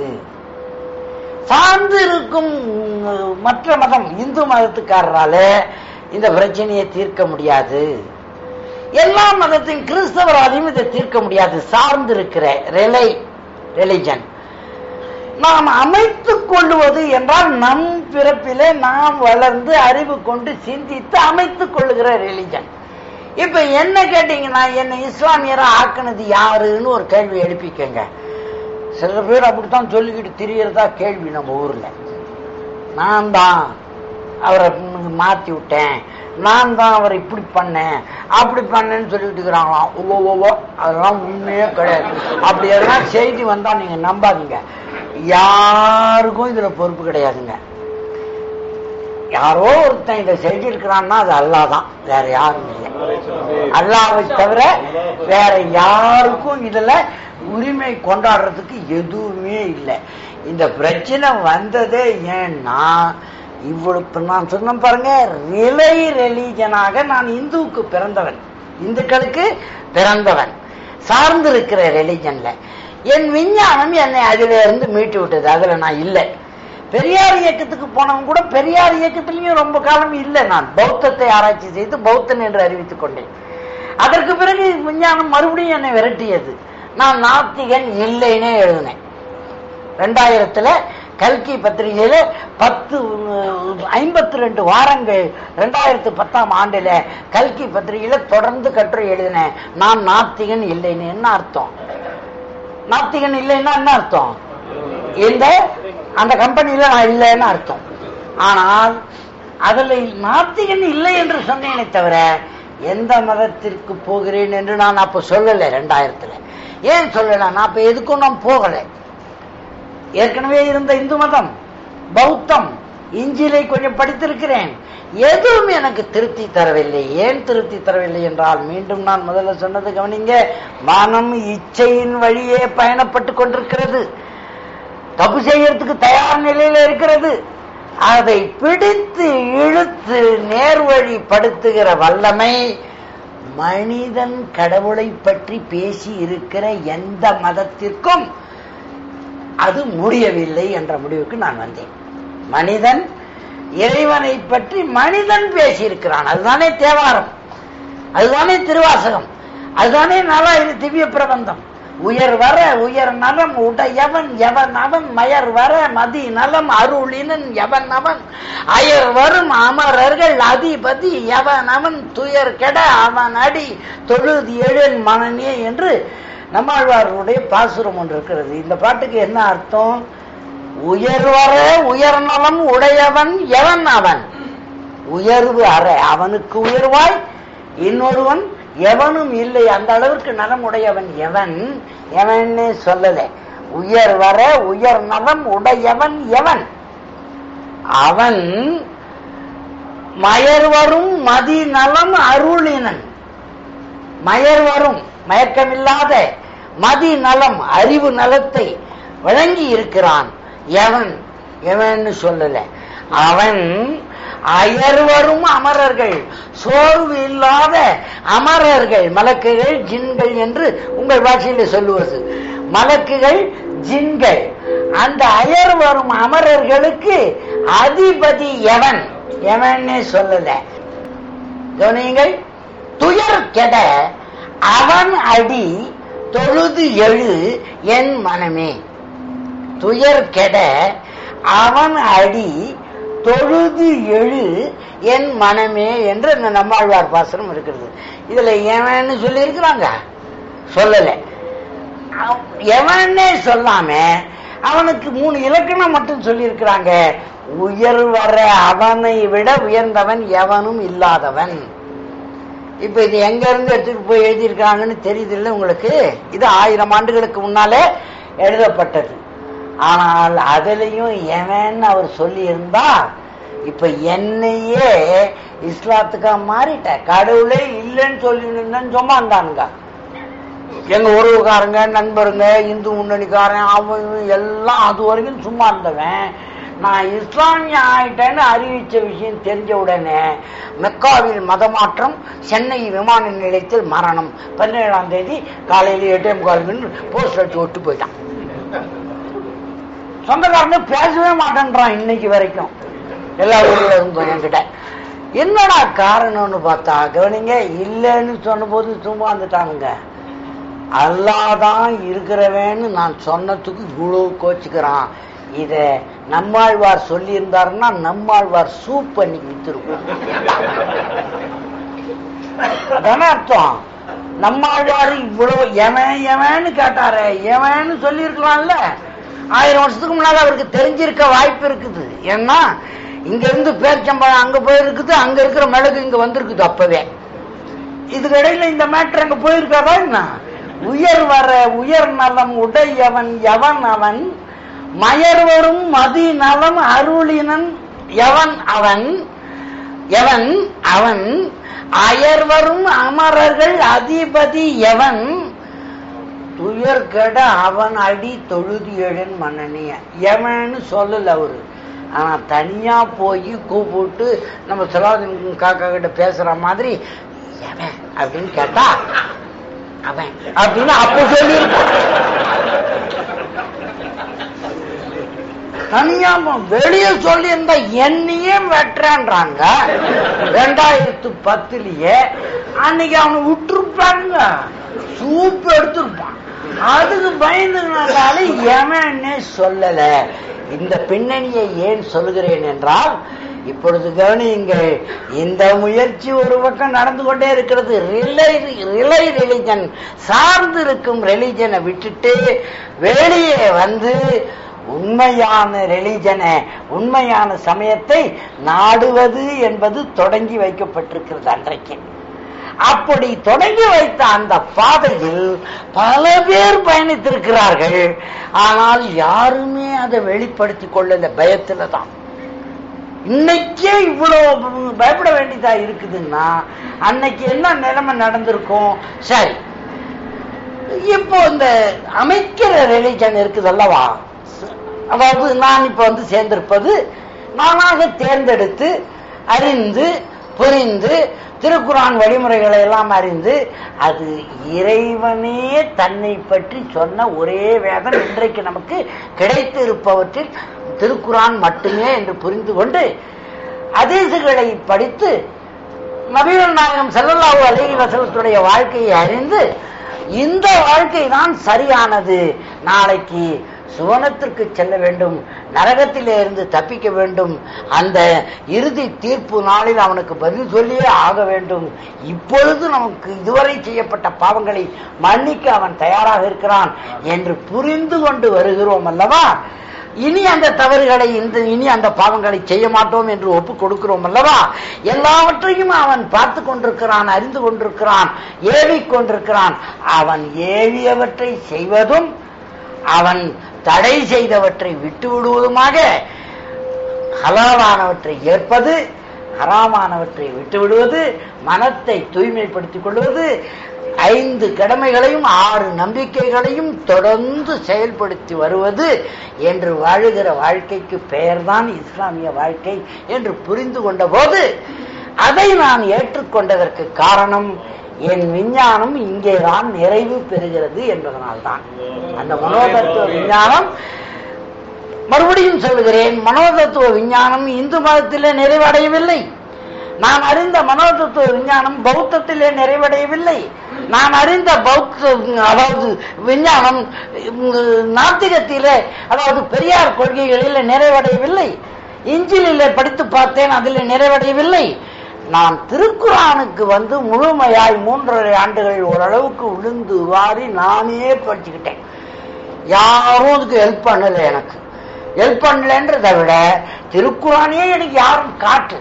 சார்ந்து இருக்கும் மற்ற மதம் இந்து மதத்துக்காரரால இந்த பிரச்சனையை தீர்க்க முடியாது எல்லா மதத்தையும் கிறிஸ்தவராலையும் இதை தீர்க்க முடியாது சார்ந்து இருக்கிற ரிலை ரிலிஜன் நாம் அமைத்துக் கொள்ளுவது என்றால் நம் பிறப்பிலே நாம் வளர்ந்து அறிவு கொண்டு சிந்தித்து அமைத்துக் கொள்ளுகிற ரிலிஜன் இப்ப என்ன கேட்டீங்கன்னா என்ன இஸ்லாமியரா ஆக்குனது யாருன்னு ஒரு கேள்வி எழுப்பிக்கங்க சில பேர் அப்படித்தான் சொல்லிக்கிட்டு திரியறதா கேள்வி நம்ம ஊர்ல நான் தான் அவரை மாத்தி விட்டேன் நான் தான் அவரை இப்படி பண்ணேன் அப்படி பண்ணேன்னு சொல்லிட்டு இருக்கிறாங்களாம் ஓ ஓவோ அதெல்லாம் உண்மையே கிடையாது அப்படி எதனா செய்தி வந்தா நீங்க நம்பாதீங்க யாருக்கும் இதுல பொறுப்பு கிடையாதுங்க யாரோ ஒருத்தன் இதை செஞ்சிருக்கிறான்னா அது அல்லாதான் வேற யாரும் இல்லை அல்லாவை தவிர வேற யாருக்கும் இதுல உரிமை கொண்டாடுறதுக்கு எதுவுமே இல்லை இந்த பிரச்சனை வந்ததே ஏன்னா இவ்வளவு நான் சொன்ன பாருங்க ரிலை ரிலீஜனாக நான் இந்துவுக்கு பிறந்தவன் இந்துக்களுக்கு பிறந்தவன் சார்ந்து இருக்கிற ரிலிஜன்ல என் விஞ்ஞானம் என்னை அதில இருந்து மீட்டு விட்டது அதுல நான் இல்லை பெரியார் இயக்கத்துக்கு போனவன் கூட பெரியார் இயக்கத்திலையும் ரொம்ப காலம் இல்லை நான் பௌத்தத்தை ஆராய்ச்சி செய்து பௌத்தன் என்று அறிவித்துக் கொண்டேன் அதற்கு பிறகு விஞ்ஞானம் மறுபடியும் என்னை விரட்டியது நான் நாத்திகன் இல்லைன்னே எழுதினேன் ரெண்டாயிரத்துல கல்கி பத்திரிகையில பத்து ஐம்பத்தி ரெண்டு வாரங்கள் ரெண்டாயிரத்து பத்தாம் ஆண்டுல கல்கி பத்திரிகையில தொடர்ந்து கட்டுரை எழுதினேன் நான் நாத்திகன் இல்லைன்னு என்ன அர்த்தம் நாத்திகன் இல்லைன்னா என்ன அர்த்தம் இந்த அந்த கம்பெனியில நான் இல்லைன்னு அர்த்தம் ஆனால் அதுல நாத்திகன் இல்லை என்று சொன்னேனே தவிர எந்த மதத்திற்கு போகிறேன் என்று நான் அப்ப சொல்லலை ரெண்டாயிரத்துல ஏன் சொல்லல நான் அப்ப எதுக்கும் நான் போகலை ஏற்கனவே இருந்த இந்து மதம் பௌத்தம் இஞ்சிலை கொஞ்சம் படித்திருக்கிறேன் எதுவும் எனக்கு திருப்தி தரவில்லை ஏன் திருப்தி தரவில்லை என்றால் மீண்டும் நான் முதல்ல சொன்னது கவனிங்க மனம் இச்சையின் வழியே பயணப்பட்டு கொண்டிருக்கிறது தப்பு செய்யறதுக்கு தயார் நிலையில இருக்கிறது அதை பிடித்து இழுத்து நேர்வழி படுத்துகிற வல்லமை மனிதன் கடவுளை பற்றி பேசி இருக்கிற எந்த மதத்திற்கும் அது முடியவில்லை என்ற முடிவுக்கு நான் வந்தேன் மனிதன் இறைவனை பற்றி மனிதன் பேசியிருக்கிறான் அதுதானே தேவாரம் அதுதானே திருவாசகம் அதுதானே நாலாயிரம் திவ்ய பிரபந்தம் உயர் வர உயர் நலம் உடையவன் எவன் அவன் மயர் வர மதி நலம் அருளினன் எவன் அவன் அயர் வரும் அமரர்கள் அதிபதி எவன் அவன் துயர் கெட அவன் அடி தொழுது எழுன் மனநே என்று நம்மாழ்வாருடைய பாசுரம் ஒன்று இருக்கிறது இந்த பாட்டுக்கு என்ன அர்த்தம் உயர்வர உயர் நலம் உடையவன் எவன் அவன் உயர்வு அற அவனுக்கு உயர்வாய் இன்னொருவன் எவனும் இல்லை அந்த அளவிற்கு நலம் உடையவன் எவன் எவன்னு சொல்லல உயர் வர உயர் நலம் உடையவன் எவன் அவன் மயர் வரும் மதி நலம் அருளினன் மயர் வரும் மயக்கமில்லாத மதி நலம் அறிவு நலத்தை வழங்கி இருக்கிறான் எவன் எவன்னு சொல்லல அவன் அயர்வரும் அமரர்கள் சோர்வு இல்லாத அமரர்கள் மலக்குகள் ஜின்கள் என்று உங்கள் பாஷையில் சொல்லுவது மலக்குகள் ஜின்கள் அந்த அயர் வரும் அமரர்களுக்கு அதிபதி எவன் எவன்னே சொல்லல கவனியுங்கள் துயர் கெட அவன் அடி தொழுது எழு என் மனமே துயர் கெட அவன் அடி தொழுது எழு என் மனமே என்று இந்த நம்மாழ்வார் பாசனம் இருக்கிறது இதுல எவன்னு சொல்லி இருக்கிறாங்க சொல்லல அவ- எவனே சொல்லாம அவனுக்கு மூணு இலக்கணம் மட்டும் சொல்லி இருக்கிறாங்க உயர்வர அவனை விட உயர்ந்தவன் எவனும் இல்லாதவன் இப்ப இது எங்க இருந்து எடுத்துட்டு போய் எழுதியிருக்காங்கன்னு தெரியுது இல்ல உங்களுக்கு இது ஆயிரம் ஆண்டுகளுக்கு முன்னாலே எழுதப்பட்டது ஆனால் அதுலயும் எவன் அவர் சொல்லி இருந்தா இப்ப என்னையே இஸ்லாத்துக்கா மாறிட்ட கடவுளே இல்லைன்னு சொல்லி நின்னு சும்மாண்டானுங்க எங்க உறவுக்காரங்க நண்பருங்க இந்து முன்னணிக்காரன் அவன் இவன் எல்லாம் அது வரைக்கும் சும்மா இருந்தவன் நான் இஸ்லாமிய ஆயிட்டேன்னு அறிவிச்ச விஷயம் தெரிஞ்ச உடனே மெக்காவில் மதமாற்றம் சென்னை விமான நிலையத்தில் மரணம் பதினேழாம் தேதி காலையில் எட்டே முக்கால் போஸ்ட் அடிச்சு ஒட்டு போயிட்டான் சொந்தக்காரங்க பேசவே மாட்டேன்றான் இன்னைக்கு வரைக்கும் எல்லா ஊர்ல இருந்தோம் என்கிட்ட என்னடா காரணம்னு பார்த்தா கவனிங்க இல்லைன்னு சொன்னபோது சும்மா வந்துட்டானுங்க அல்லாதான் இருக்கிறவன்னு நான் சொன்னதுக்கு இவ்வளவு கோச்சுக்கிறான் இத நம்மாழ்வார் சொல்லி இருந்தாருன்னா நம்மாழ்வார் சூப் பண்ணி வித்துருக்கும் அதானே அர்த்தம் நம்மாழ்வார் இவ்வளவு எவன் எவன்னு கேட்டாரே எவன்னு சொல்லி இருக்கலாம்ல ஆயிரம் வருஷத்துக்கு முன்னால அவருக்கு தெரிஞ்சிருக்க வாய்ப்பு இருக்குது ஏன்னா இங்க இருந்து பேர்ச்சம்பழம் அங்க போயிருக்குது அங்க இருக்கிற மிளகு இங்க வந்திருக்குது அப்பவே இதுக்கு இடையில இந்த மேட்டர் அங்க போயிருக்காரா என்ன உயர் வர உயர் நலம் உடையவன் எவன் அவன் மயர் வரும் மதி நலம் அருளினன் எவன் அவன் எவன் அவன் அயர் வரும் அமரர்கள் அதிபதி எவன் துயர் கெட அவன் அடி தொழுது எழுன் மன்னனிய எவன்னு சொல்லல அவரு ஆனா தனியா போய் கூப்பிட்டு நம்ம சொல்லாதீன் காக்கா கிட்ட பேசுற மாதிரி எவன் அப்படின்னு கேட்டா அவன் அப்படின்னு அப்ப சொல்லியிருக்கான் தனியா வெளியே சொல்லி இருந்தா என்னையே வெட்டுறான்றாங்க ரெண்டாயிரத்து பத்துலயே அன்னைக்கு அவனை விட்டுருப்பாங்க சூப் எடுத்திருப்பான் அதுக்கு பயந்துனால எவனே சொல்லல இந்த பின்னணியை ஏன் சொல்கிறேன் என்றால் இப்பொழுது கவனியுங்கள் இந்த முயற்சி ஒரு பக்கம் நடந்து கொண்டே இருக்கிறது ரிலை ரிலை ரிலிஜன் சார்ந்து இருக்கும் ரிலிஜனை விட்டுட்டு வெளியே வந்து உண்மையான ரிலிஜனை உண்மையான சமயத்தை நாடுவது என்பது தொடங்கி வைக்கப்பட்டிருக்கிறது அன்றைக்கு அப்படி தொடங்கி வைத்த அந்த பாதையில் பல பேர் பயணித்திருக்கிறார்கள் ஆனால் யாருமே அதை வெளிப்படுத்திக் கொள்ளல பயத்துல தான் இன்னைக்கே இவ்வளவு பயப்பட வேண்டியதா இருக்குதுன்னா அன்னைக்கு என்ன நிலைமை நடந்திருக்கும் சரி இப்போ இந்த அமைக்கிற ரிலிஜன் இருக்குது அல்லவா அதாவது நான் இப்ப வந்து சேர்ந்திருப்பது நானாக தேர்ந்தெடுத்து அறிந்து புரிந்து திருக்குறான் வழிமுறைகளை எல்லாம் அறிந்து அது இறைவனே தன்னை பற்றி சொன்ன ஒரே வேதம் இன்றைக்கு நமக்கு கிடைத்து இருப்பவற்றில் திருக்குறான் மட்டுமே என்று புரிந்து கொண்டு அதீசுகளை படித்து நபீர் நாயகம் செல்லல்லாஹு அலைஹி வஸல்லத்துடைய வாழ்க்கையை அறிந்து இந்த வாழ்க்கை தான் சரியானது நாளைக்கு சுவனத்திற்கு செல்ல வேண்டும் நரகத்திலே இருந்து தப்பிக்க வேண்டும் அந்த இறுதி தீர்ப்பு நாளில் அவனுக்கு பதில் சொல்லியே ஆக வேண்டும் இப்பொழுது நமக்கு இதுவரை செய்யப்பட்ட பாவங்களை மன்னிக்க அவன் தயாராக இருக்கிறான் என்று புரிந்து கொண்டு வருகிறோம் அல்லவா இனி அந்த தவறுகளை இந்த இனி அந்த பாவங்களை செய்ய மாட்டோம் என்று ஒப்புக் கொடுக்கிறோம் அல்லவா எல்லாவற்றையும் அவன் பார்த்து கொண்டிருக்கிறான் அறிந்து கொண்டிருக்கிறான் ஏவிக் கொண்டிருக்கிறான் அவன் ஏவியவற்றை செய்வதும் அவன் தடை செய்தவற்றை விட்டு விடுவதுமாக ஹலாலானவற்றை ஏற்பது ஹராமானவற்றை விட்டு விடுவது மனத்தை தூய்மைப்படுத்திக் கொள்வது ஐந்து கடமைகளையும் ஆறு நம்பிக்கைகளையும் தொடர்ந்து செயல்படுத்தி வருவது என்று வாழுகிற வாழ்க்கைக்கு பெயர்தான் இஸ்லாமிய வாழ்க்கை என்று புரிந்து கொண்ட போது அதை நான் ஏற்றுக்கொண்டதற்கு காரணம் என் விஞ்ஞானம் இங்கேதான் நிறைவு பெறுகிறது என்பதனால்தான் அந்த மனோதத்துவ விஞ்ஞானம் மறுபடியும் சொல்லுகிறேன் மனோதத்துவ விஞ்ஞானம் இந்து மதத்திலே நிறைவடையவில்லை நான் அறிந்த மனோதத்துவ விஞ்ஞானம் பௌத்தத்திலே நிறைவடையவில்லை நான் அறிந்த பௌத்த அதாவது விஞ்ஞானம் உம், நாத்திகத்திலே அதாவது பெரியார் கொள்கைகளில் நிறைவடையவில்லை இஞ்சிலிலே படித்து பார்த்தேன் அதில் நிறைவடையவில்லை நான் திருக்குறானுக்கு வந்து முழுமையாய் மூன்றரை ஆண்டுகள் ஓரளவுக்கு விழுந்து வாரி நானே படிச்சுக்கிட்டேன் யாரும் அதுக்கு ஹெல்ப் பண்ணல எனக்கு ஹெல்ப் பண்ணலன்றதை விட திருக்குறானே எனக்கு யாரும் காட்டல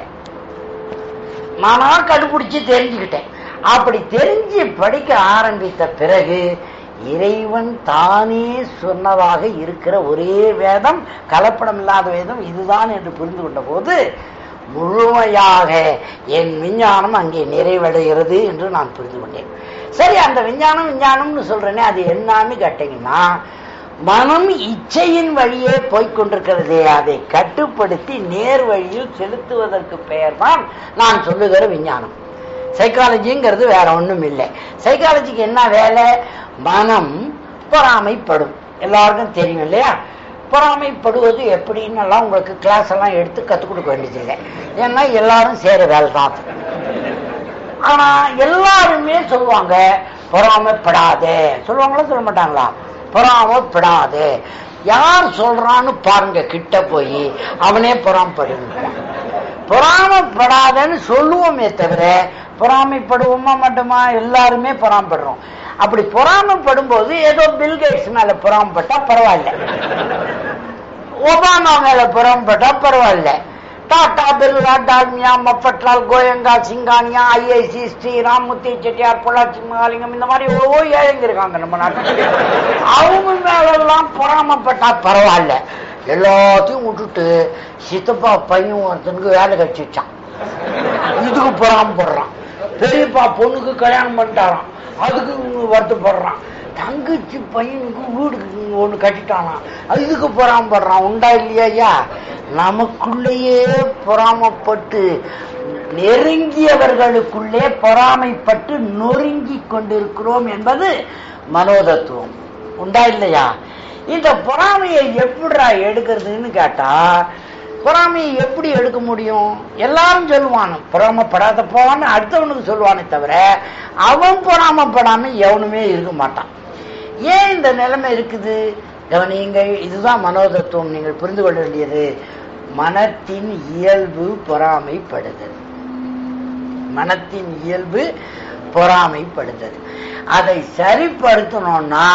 நானா கண்டுபிடிச்சு தெரிஞ்சுக்கிட்டேன் அப்படி தெரிஞ்சு படிக்க ஆரம்பித்த பிறகு இறைவன் தானே சொன்னதாக இருக்கிற ஒரே வேதம் கலப்படம் இல்லாத வேதம் இதுதான் என்று புரிந்து கொண்ட போது முழுமையாக என் விஞ்ஞானம் அங்கே நிறைவடைகிறது என்று நான் புரிந்து கொண்டேன் சரி அந்த விஞ்ஞானம் விஞ்ஞானம்னு சொல்றேனே அது என்னன்னு கேட்டீங்கன்னா மனம் இச்சையின் வழியே போய்க்கொண்டிருக்கிறதே அதை கட்டுப்படுத்தி நேர் வழியில் செலுத்துவதற்கு பெயர்தான் நான் சொல்லுகிற விஞ்ஞானம் சைக்காலஜிங்கிறது வேற ஒண்ணும் இல்லை சைக்காலஜிக்கு என்ன வேலை மனம் பொறாமைப்படும் எல்லாருக்கும் தெரியும் இல்லையா பொறாமைப்படுவது எப்படின்னு எல்லாம் உங்களுக்கு கிளாஸ் எல்லாம் எடுத்து கற்றுக் கொடுக்க வேண்டியதில்லை ஏன்னா எல்லாரும் சேர வேலை தான் அது. ஆனா எல்லாருமே சொல்லுவாங்க பொறாமைப்படாதே சொல்லுவாங்களா சொல்ல மாட்டாங்களா பொறாமைப்படாதே யார் சொல்றான்னு பாருங்க கிட்ட போய் அவனே பொறாமப்படுவான் பொறாமப்படாதன்னு சொல்லுவோமே தவிர பொறாமைப்படுவோமா மட்டுமா எல்லாருமே பொறாமப்படுறோம் அப்படி பொறாமப்படும் போது ஏதோ பில்கேட்ஸ் மேல பொறாமப்பட்டா பரவாயில்ல ஒபாமா மேல பொறாமப்பட்டா பரவாயில்ல டாடா பிர்லா டால்மியா மப்பட்லால் கோயங்கா சிங்கானியா ஐஐசி ஸ்ரீராம் முத்தி செட்டியார் பொள்ளாச்சி மகாலிங்கம் இந்த மாதிரி எவ்வளவோ ஏழைங்க இருக்காங்க நம்ம நாட்டில் அவங்க மேலெல்லாம் பொறாமப்பட்டா பரவாயில்ல எல்லாத்தையும் விட்டுட்டு சித்தப்பா பையன் ஒருத்தனுக்கு வேலை கட்சிச்சான் இதுக்கு பொறாமப்படுறான் பெரியப்பா பொண்ணுக்கு கல்யாணம் பண்ணிட்டாராம் அதுக்கு இவங்க வருத்தப்படுறான் தங்கச்சி பையனுக்கு வீடு ஒண்ணு கட்டிட்டானாம் இதுக்கு பொறாமப்படுறான் உண்டா இல்லையா ஐயா நமக்குள்ளேயே பொறாமப்பட்டு நெருங்கியவர்களுக்குள்ளே பொறாமைப்பட்டு நொறுங்கி கொண்டிருக்கிறோம் என்பது மனோதத்துவம் உண்டா இல்லையா இந்த பொறாமையை எப்படிடா எடுக்கிறதுன்னு கேட்டா பொறாமையை எப்படி எடுக்க முடியும் எல்லாரும் சொல்லுவானு பொறாமப்படாதப்பான்னு அடுத்தவனுக்கு சொல்லுவானே தவிர அவன் பொறாமப்படாம எவனுமே இருக்க மாட்டான் ஏன் இந்த நிலைமை இருக்குது கவனியுங்கள் இதுதான் மனோதத்துவம் நீங்கள் புரிந்து கொள்ள வேண்டியது மனத்தின் இயல்பு பொறாமைப்படுதல் மனத்தின் இயல்பு பொறாமைப்படுதல் அதை சரிப்படுத்தணும்னா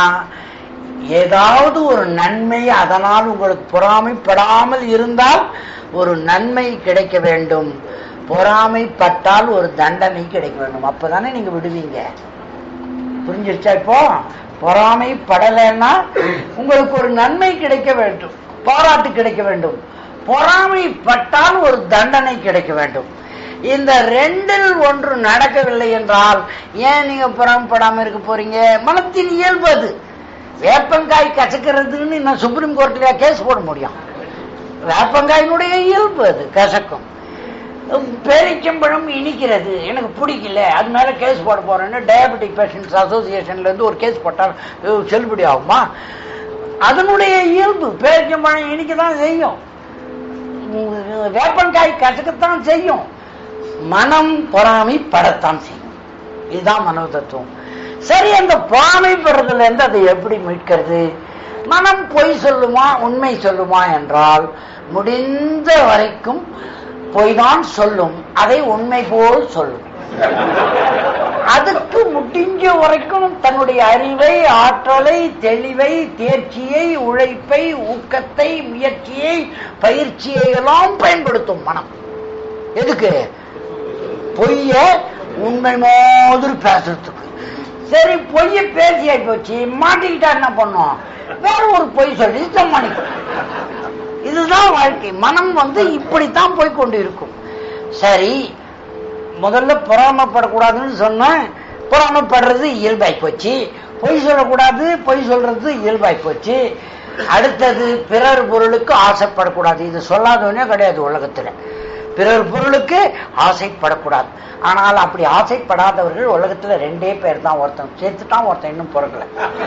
ஏதாவது ஒரு நன்மை அதனால் உங்களுக்கு பொறாமைப்படாமல் இருந்தால் ஒரு நன்மை கிடைக்க வேண்டும் பொறாமைப்பட்டால் ஒரு தண்டனை கிடைக்க வேண்டும் அப்பதானே நீங்க விடுவீங்க புரிஞ்சிருச்சா இப்போ பொறாமைப்படலைன்னா உங்களுக்கு ஒரு நன்மை கிடைக்க வேண்டும் பாராட்டு கிடைக்க வேண்டும் பொறாமைப்பட்டால் ஒரு தண்டனை கிடைக்க வேண்டும் இந்த ரெண்டில் ஒன்று நடக்கவில்லை என்றால் ஏன் நீங்க பொறாமப்படாம இருக்க போறீங்க மனத்தின் இயல்பு அது வேப்பங்காய் கசக்கிறதுன்னு நான் சுப்ரீம் கோர்ட்லயா கேஸ் போட முடியும் வேப்பங்காயினுடைய இயல்பு அது கசக்கும் பேரிச்சம்பழம் இனிக்கிறது எனக்கு பிடிக்கல அது மேல கேஸ் போட போறேன்னு டயபெட்டிக் பேஷண்ட்ஸ் அசோசியேஷன்ல இருந்து ஒரு கேஸ் போட்டால் அஹ், செல்லுபடி ஆகுமா அதனுடைய இயல்பு பேரிச்சம்பழம் இனிக்க தான் செய்யும் உம், வேப்பங்காய் கசக்கத்தான் செய்யும் மனம் பொறாமை படத்தான் செய்யும் இதுதான் மனோ தத்துவம் சரி அந்த பொறாமைப்படுறதுல இருந்து அதை எப்படி மீட்கிறது மனம் பொய் சொல்லுமா உண்மை சொல்லுமா என்றால் முடிந்த வரைக்கும் பொய் தான் சொல்லும் அதை உண்மை போல் சொல்லும் அதுக்கு முடிஞ்ச வரைக்கும் தன்னுடைய அறிவை ஆற்றலை தெளிவை தேர்ச்சியை உழைப்பை ஊக்கத்தை முயற்சியை பயிற்சியை எல்லாம் பயன்படுத்தும் மனம் எதுக்கு பொய்ய உண்மை மாதிரி பேசுறதுக்கு சரி பொய்ய பேசியாய் போச்சு மாட்டிக்கிட்டா என்ன பண்ணும் வேற ஒரு பொய் சொல்லி சமாளிக்கும் இதுதான் வாழ்க்கை மனம் வந்து இப்படித்தான் போய் கொண்டு இருக்கும் சரி முதல்ல பொறாமப்படக்கூடாதுன்னு சொன்னேன் பொறாமப்படுறது இயல்பாய் போச்சு பொய் சொல்லக்கூடாது பொய் சொல்றது இயல்பாய் போச்சு அடுத்தது பிறர் பொருளுக்கு ஆசைப்படக்கூடாது இது சொல்லாதவனே கிடையாது உலகத்துல பிறர் பொருளுக்கு ஆசைப்படக்கூடாது ஆனால் அப்படி ஆசைப்படாதவர்கள் உலகத்துல ரெண்டே பேர் தான் ஒருத்தன் சேர்த்துட்டான் ஒருத்தன் இன்னும் பிறக்கல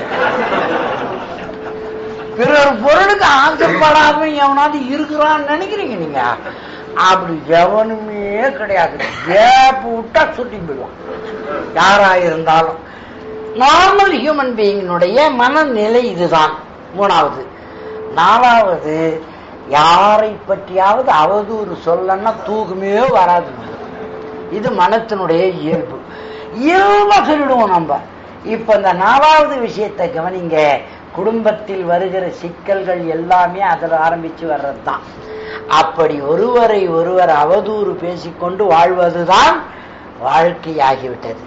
பிறர் பொருளுக்கு ஆசைப்படாம எவனாவது இருக்கிறான்னு நினைக்கிறீங்க நீங்க அப்படி எவனுமே கிடையாது கேப் விட்டா சுட்டி போயிடுவான் யாரா இருந்தாலும் நார்மல் ஹியூமன் பீயினுடைய மனநிலை இதுதான் மூணாவது நாலாவது யாரை பற்றியாவது அவதூறு சொல்லன்னா தூக்கமே வராது இது மனத்தினுடைய இயல்பு இயல்பா சொல்லிடுவோம் நம்ம இப்ப இந்த நாலாவது விஷயத்தை கவனிங்க குடும்பத்தில் வருகிற சிக்கல்கள் எல்லாமே அதில் ஆரம்பிச்சு வர்றதுதான் அப்படி ஒருவரை ஒருவர் அவதூறு பேசிக்கொண்டு வாழ்வதுதான் வாழ்க்கையாகிவிட்டது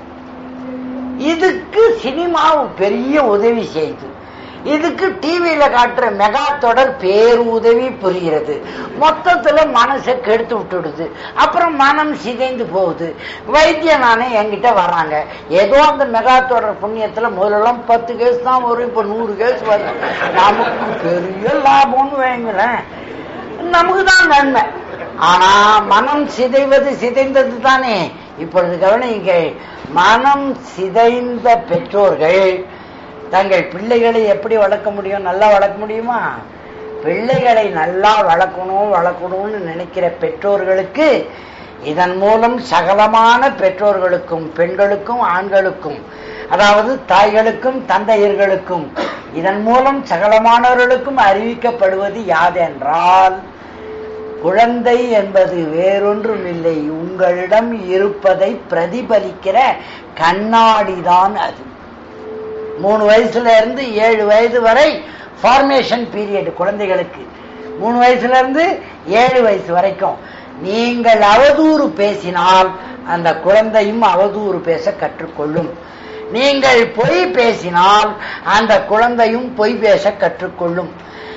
இதுக்கு சினிமா பெரிய உதவி செய்து இதுக்கு டிவியில காட்டுற மெகா தொடர் பேருதவி புரிகிறது மொத்தத்துல மனசை கெடுத்து விட்டுடுது அப்புறம் மனம் சிதைந்து போகுது வைத்தியனானே என்கிட்ட வர்றாங்க ஏதோ அந்த மெகா தொடர் புண்ணியத்துல முதல்லாம் பத்து கேஸ் தான் வரும் இப்ப நூறு கேஸ் வரும் நமக்கு பெரிய லாபம்னு வைங்களேன் நமக்கு தான் நன்மை ஆனா மனம் சிதைவது சிதைந்தது தானே இப்பொழுது கவனிங்க மனம் சிதைந்த பெற்றோர்கள் தங்கள் பிள்ளைகளை எப்படி வளர்க்க முடியும் நல்லா வளர்க்க முடியுமா பிள்ளைகளை நல்லா வளர்க்கணும் வளர்க்கணும்னு நினைக்கிற பெற்றோர்களுக்கு இதன் மூலம் சகலமான பெற்றோர்களுக்கும் பெண்களுக்கும் ஆண்களுக்கும் அதாவது தாய்களுக்கும் தந்தையர்களுக்கும் இதன் மூலம் சகலமானவர்களுக்கும் அறிவிக்கப்படுவது யாதென்றால் குழந்தை என்பது வேறொன்றும் இல்லை உங்களிடம் இருப்பதை பிரதிபலிக்கிற கண்ணாடிதான் அது மூணு வயசுல இருந்து ஏழு வயது வரை ஃபார்மேஷன் பீரியட் குழந்தைகளுக்கு மூணு வயசுல இருந்து ஏழு வயசு வரைக்கும் நீங்கள் அவதூறு பேசினால் அந்த குழந்தையும் அவதூறு பேச கற்றுக்கொள்ளும் நீங்கள் பொய் பேசினால் அந்த குழந்தையும் பொய் பேச கற்றுக்கொள்ளும்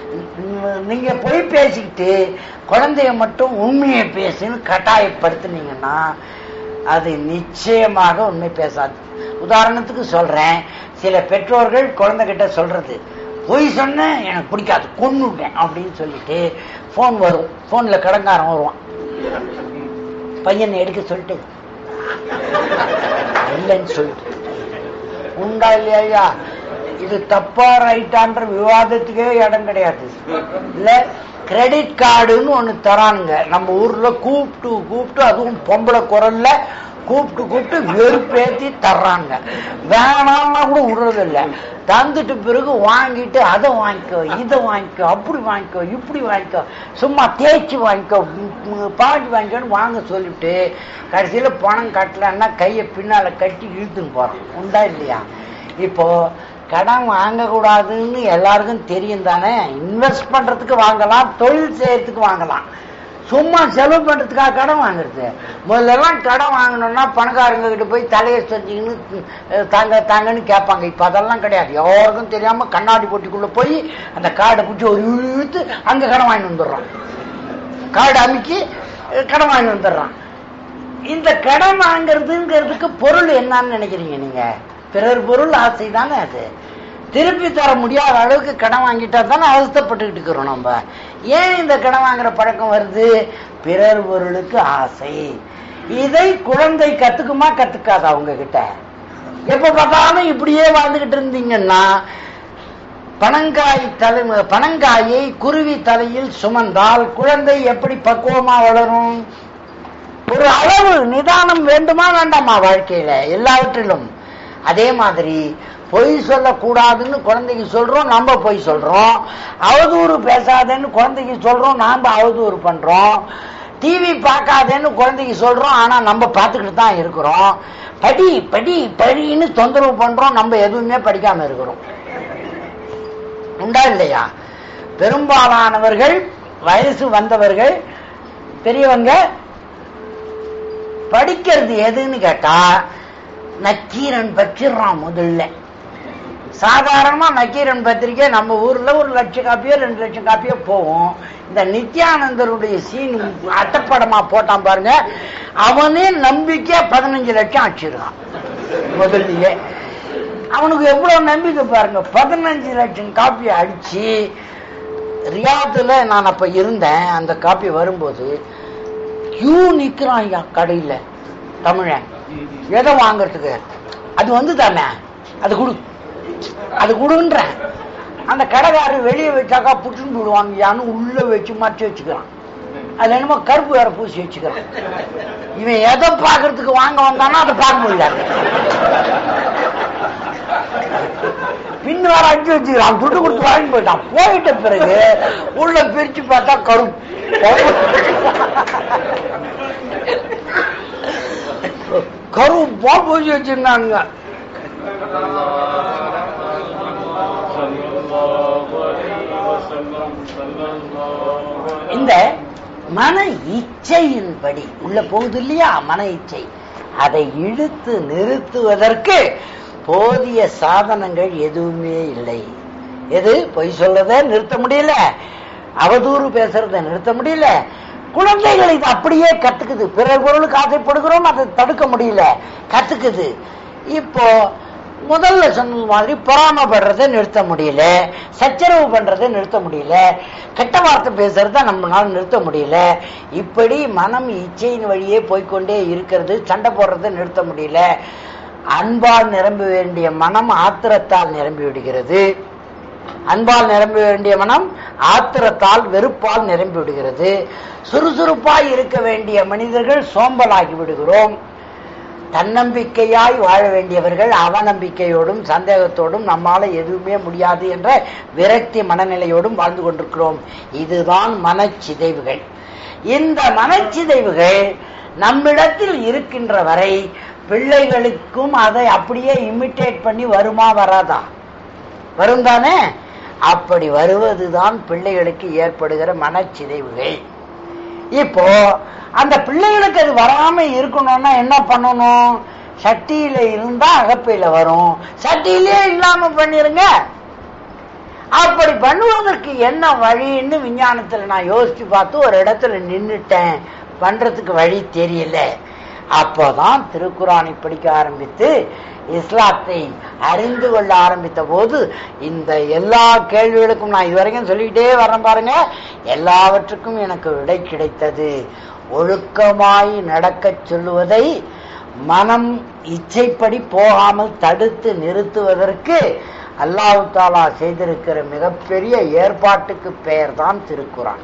நீங்க பொய் பேசிக்கிட்டு குழந்தைய மட்டும் உண்மையை பேசுன்னு கட்டாயப்படுத்துனீங்கன்னா அது நிச்சயமாக உண்மை பேசாது உதாரணத்துக்கு சொல்றேன் சில பெற்றோர்கள் குழந்தைகிட்ட சொல்றது பொய் சொன்ன எனக்கு பிடிக்காது கொன்னுட்டேன் அப்படின்னு சொல்லிட்டு போன் வரும் போன்ல கடங்காரன் வருவான் பையனை எடுக்க சொல்லிட்டு இல்லைன்னு சொல்லிட்டு உண்டா இல்லையா இது தப்பா ரைட்டான்ற விவாதத்துக்கே இடம் கிடையாது இல்ல கிரெடிட் கார்டுன்னு ஒண்ணு தரானுங்க நம்ம ஊர்ல கூப்பிட்டு கூப்பிட்டு அதுவும் பொம்பளை குரல்ல கூப்பிட்டு கூப்பிட்டு வெறுப்பேத்தி தர்றாங்க வேணாம்னா கூட விடுறது இல்ல தந்துட்டு பிறகு வாங்கிட்டு அதை வாங்கிக்கோ இதை வாங்கிக்கோ அப்படி வாங்கிக்கோ இப்படி வாங்கிக்கோ சும்மா தேய்ச்சி வாங்கிக்கோ பாட்டி வாங்கிக்கோன்னு வாங்க சொல்லிவிட்டு கடைசியில பணம் கட்டலன்னா கையை பின்னால கட்டி இழுத்துன்னு போறோம் உண்டா இல்லையா இப்போ கடன் வாங்கக்கூடாதுன்னு எல்லாருக்கும் தெரியும் தானே இன்வெஸ்ட் பண்றதுக்கு வாங்கலாம் தொழில் செய்யறதுக்கு வாங்கலாம் சும்மா செலவு பண்றதுக்காக கடன் வாங்குறது முதல்ல எல்லாம் கடன் வாங்கணும்னா பணக்காரங்க கிட்ட போய் தலையை செஞ்சுக்கின்னு தாங்க தாங்கன்னு கேட்பாங்க இப்ப அதெல்லாம் கிடையாது யாருக்கும் தெரியாம கண்ணாடி போட்டிக்குள்ள போய் அந்த கார்டை பிடிச்சி ஒரு இழுத்து அங்க கடன் வாங்கி வந்துடுறான் கார்டு அமுக்கி கடன் வாங்கி வந்துடுறான் இந்த கடன் வாங்குறதுங்கிறதுக்கு பொருள் என்னன்னு நினைக்கிறீங்க நீங்க பிறர் பொருள் ஆசை தானே அது திருப்பி தர முடியாத அளவுக்கு கடன் வாங்கிட்டா தானே அவஸ்தப்பட்டுக்கிட்டு இருக்கிறோம் நம்ம ஏன் இந்த கடன் வாங்குற பழக்கம் வருது பிறர் பொருளுக்கு ஆசை இதை குழந்தை கத்துக்குமா கத்துக்காதா அவங்க கிட்ட எப்ப பார்த்தாலும் இப்படியே வாழ்ந்துகிட்டு இருந்தீங்கன்னா பனங்காய் தலை பனங்காயை குருவி தலையில் சுமந்தால் குழந்தை எப்படி பக்குவமா வளரும் ஒரு அளவு நிதானம் வேண்டுமா வேண்டாமா வாழ்க்கையில எல்லாவற்றிலும் அதே மாதிரி பொய் சொல்லக்கூடாதுன்னு குழந்தைக்கு சொல்றோம் நம்ம பொய் சொல்றோம் அவதூறு பேசாதேன்னு குழந்தைக்கு சொல்றோம் நாம அவதூறு பண்றோம் டிவி பார்க்காதேன்னு குழந்தைக்கு சொல்றோம் ஆனா நம்ம பார்த்துக்கிட்டு தான் இருக்கிறோம் படி படி படின்னு தொந்தரவு பண்றோம் நம்ம எதுவுமே படிக்காம இருக்கிறோம் உண்டா இல்லையா பெரும்பாலானவர்கள் வயசு வந்தவர்கள் பெரியவங்க படிக்கிறது எதுன்னு கேட்டா நக்கீரன் பற்றிடுறான் முதல்ல சாதாரணமா நக்கீரன் பத்திரிக்கை நம்ம ஊர்ல ஒரு லட்சம் காப்பியோ ரெண்டு லட்சம் காப்பியோ போகும் இந்த நித்யானந்தருடைய சீன் அட்டப்படமா போட்டான் பாருங்க அவனே நம்பிக்கையா பதினஞ்சு லட்சம் அடிச்சிருக்கான் முதல்லயே அவனுக்கு எவ்வளவு நம்பிக்கை பாருங்க பதினஞ்சு லட்சம் காப்பி அடிச்சு ரியாத்துல நான் அப்ப இருந்தேன் அந்த காப்பி வரும்போது கியூ நிக்கிறான் ஐயா கடையில தமிழன் எதை வாங்குறதுக்கு அது வந்து தானே அது கொடு அது கொடுன்றேன் அந்த கடைக்காரர் வெளியே வச்சாக்கா புட்டுன்னு விடுவாங்கயான்னு உள்ள வச்சு மறைச்சு வச்சுக்கிறான் அதுல என்னமோ கருப்பு வேற பூசி வச்சுக்கிறான் இவன் எதை பார்க்கறதுக்கு வாங்க வந்தானோ அதை பார்க்க முடியாது பின் வேற அடிச்சு வச்சுக்கிறான் துட்டு கொடுத்து வாங்கி போயிட்டான் போயிட்ட பிறகு உள்ள பிரிச்சு பார்த்தா கரும் கரும் போய் வச்சிருந்தாங்க இந்த மன இச்சையின்படி உள்ள போகுது இல்லையா மன இச்சை அதை இழுத்து நிறுத்துவதற்கு போதிய சாதனங்கள் எதுவுமே இல்லை எது பொய் சொல்றத நிறுத்த முடியல அவதூறு பேசுறத நிறுத்த முடியல குழந்தைகள் இது அப்படியே கத்துக்குது பிறர் பொருளுக்கு ஆசைப்படுகிறோம் அதை தடுக்க முடியல கத்துக்குது இப்போ முதல்ல சொன்ன மாதிரி பொறாமப்படுறதை நிறுத்த முடியல சச்சரவு பண்றதை நிறுத்த முடியல கெட்ட வார்த்தை பேசுறத நம்மளால நிறுத்த முடியல இப்படி மனம் இச்சையின் வழியே போய்க்கொண்டே இருக்கிறது சண்டை போடுறதை நிறுத்த முடியல அன்பால் நிரம்ப வேண்டிய மனம் ஆத்திரத்தால் நிரம்பி விடுகிறது அன்பால் நிரம்ப வேண்டிய மனம் ஆத்திரத்தால் வெறுப்பால் நிரம்பி விடுகிறது சுறுசுறுப்பாய் இருக்க வேண்டிய மனிதர்கள் சோம்பலாகி விடுகிறோம் தன்னம்பிக்கையாய் வாழ வேண்டியவர்கள் அவநம்பிக்கையோடும் சந்தேகத்தோடும் நம்மால எதுவுமே முடியாது என்ற விரக்தி மனநிலையோடும் வாழ்ந்து கொண்டிருக்கிறோம் இதுதான் மனச்சிதைவுகள் இந்த மனச்சிதைவுகள் நம்மிடத்தில் இருக்கின்ற வரை பிள்ளைகளுக்கும் அதை அப்படியே இமிட்டேட் பண்ணி வருமா வராதா வரும் தானே அப்படி வருவதுதான் பிள்ளைகளுக்கு ஏற்படுகிற மனச்சிதைவுகள் இப்போ அந்த பிள்ளைகளுக்கு அது வராம இருக்கணும்னா என்ன பண்ணணும் சட்டியில இருந்தா அகப்பையில வரும் சட்டியிலே இல்லாம பண்ணிருங்க அப்படி பண்ணுவதற்கு என்ன வழின்னு விஞ்ஞானத்துல நான் யோசிச்சு பார்த்து ஒரு இடத்துல நின்னுட்டேன் பண்றதுக்கு வழி தெரியல அப்போதான் திருக்குறானை படிக்க ஆரம்பித்து இஸ்லாத்தை அறிந்து கொள்ள ஆரம்பித்த போது இந்த எல்லா கேள்விகளுக்கும் நான் இதுவரைக்கும் சொல்லிக்கிட்டே வரேன் பாருங்க எல்லாவற்றுக்கும் எனக்கு விடை கிடைத்தது ஒழுக்கமாய் நடக்கச் சொல்லுவதை மனம் இச்சைப்படி போகாமல் தடுத்து நிறுத்துவதற்கு அல்லாஹு தாலா செய்திருக்கிற மிகப்பெரிய ஏற்பாட்டுக்கு பெயர் தான் திருக்குறான்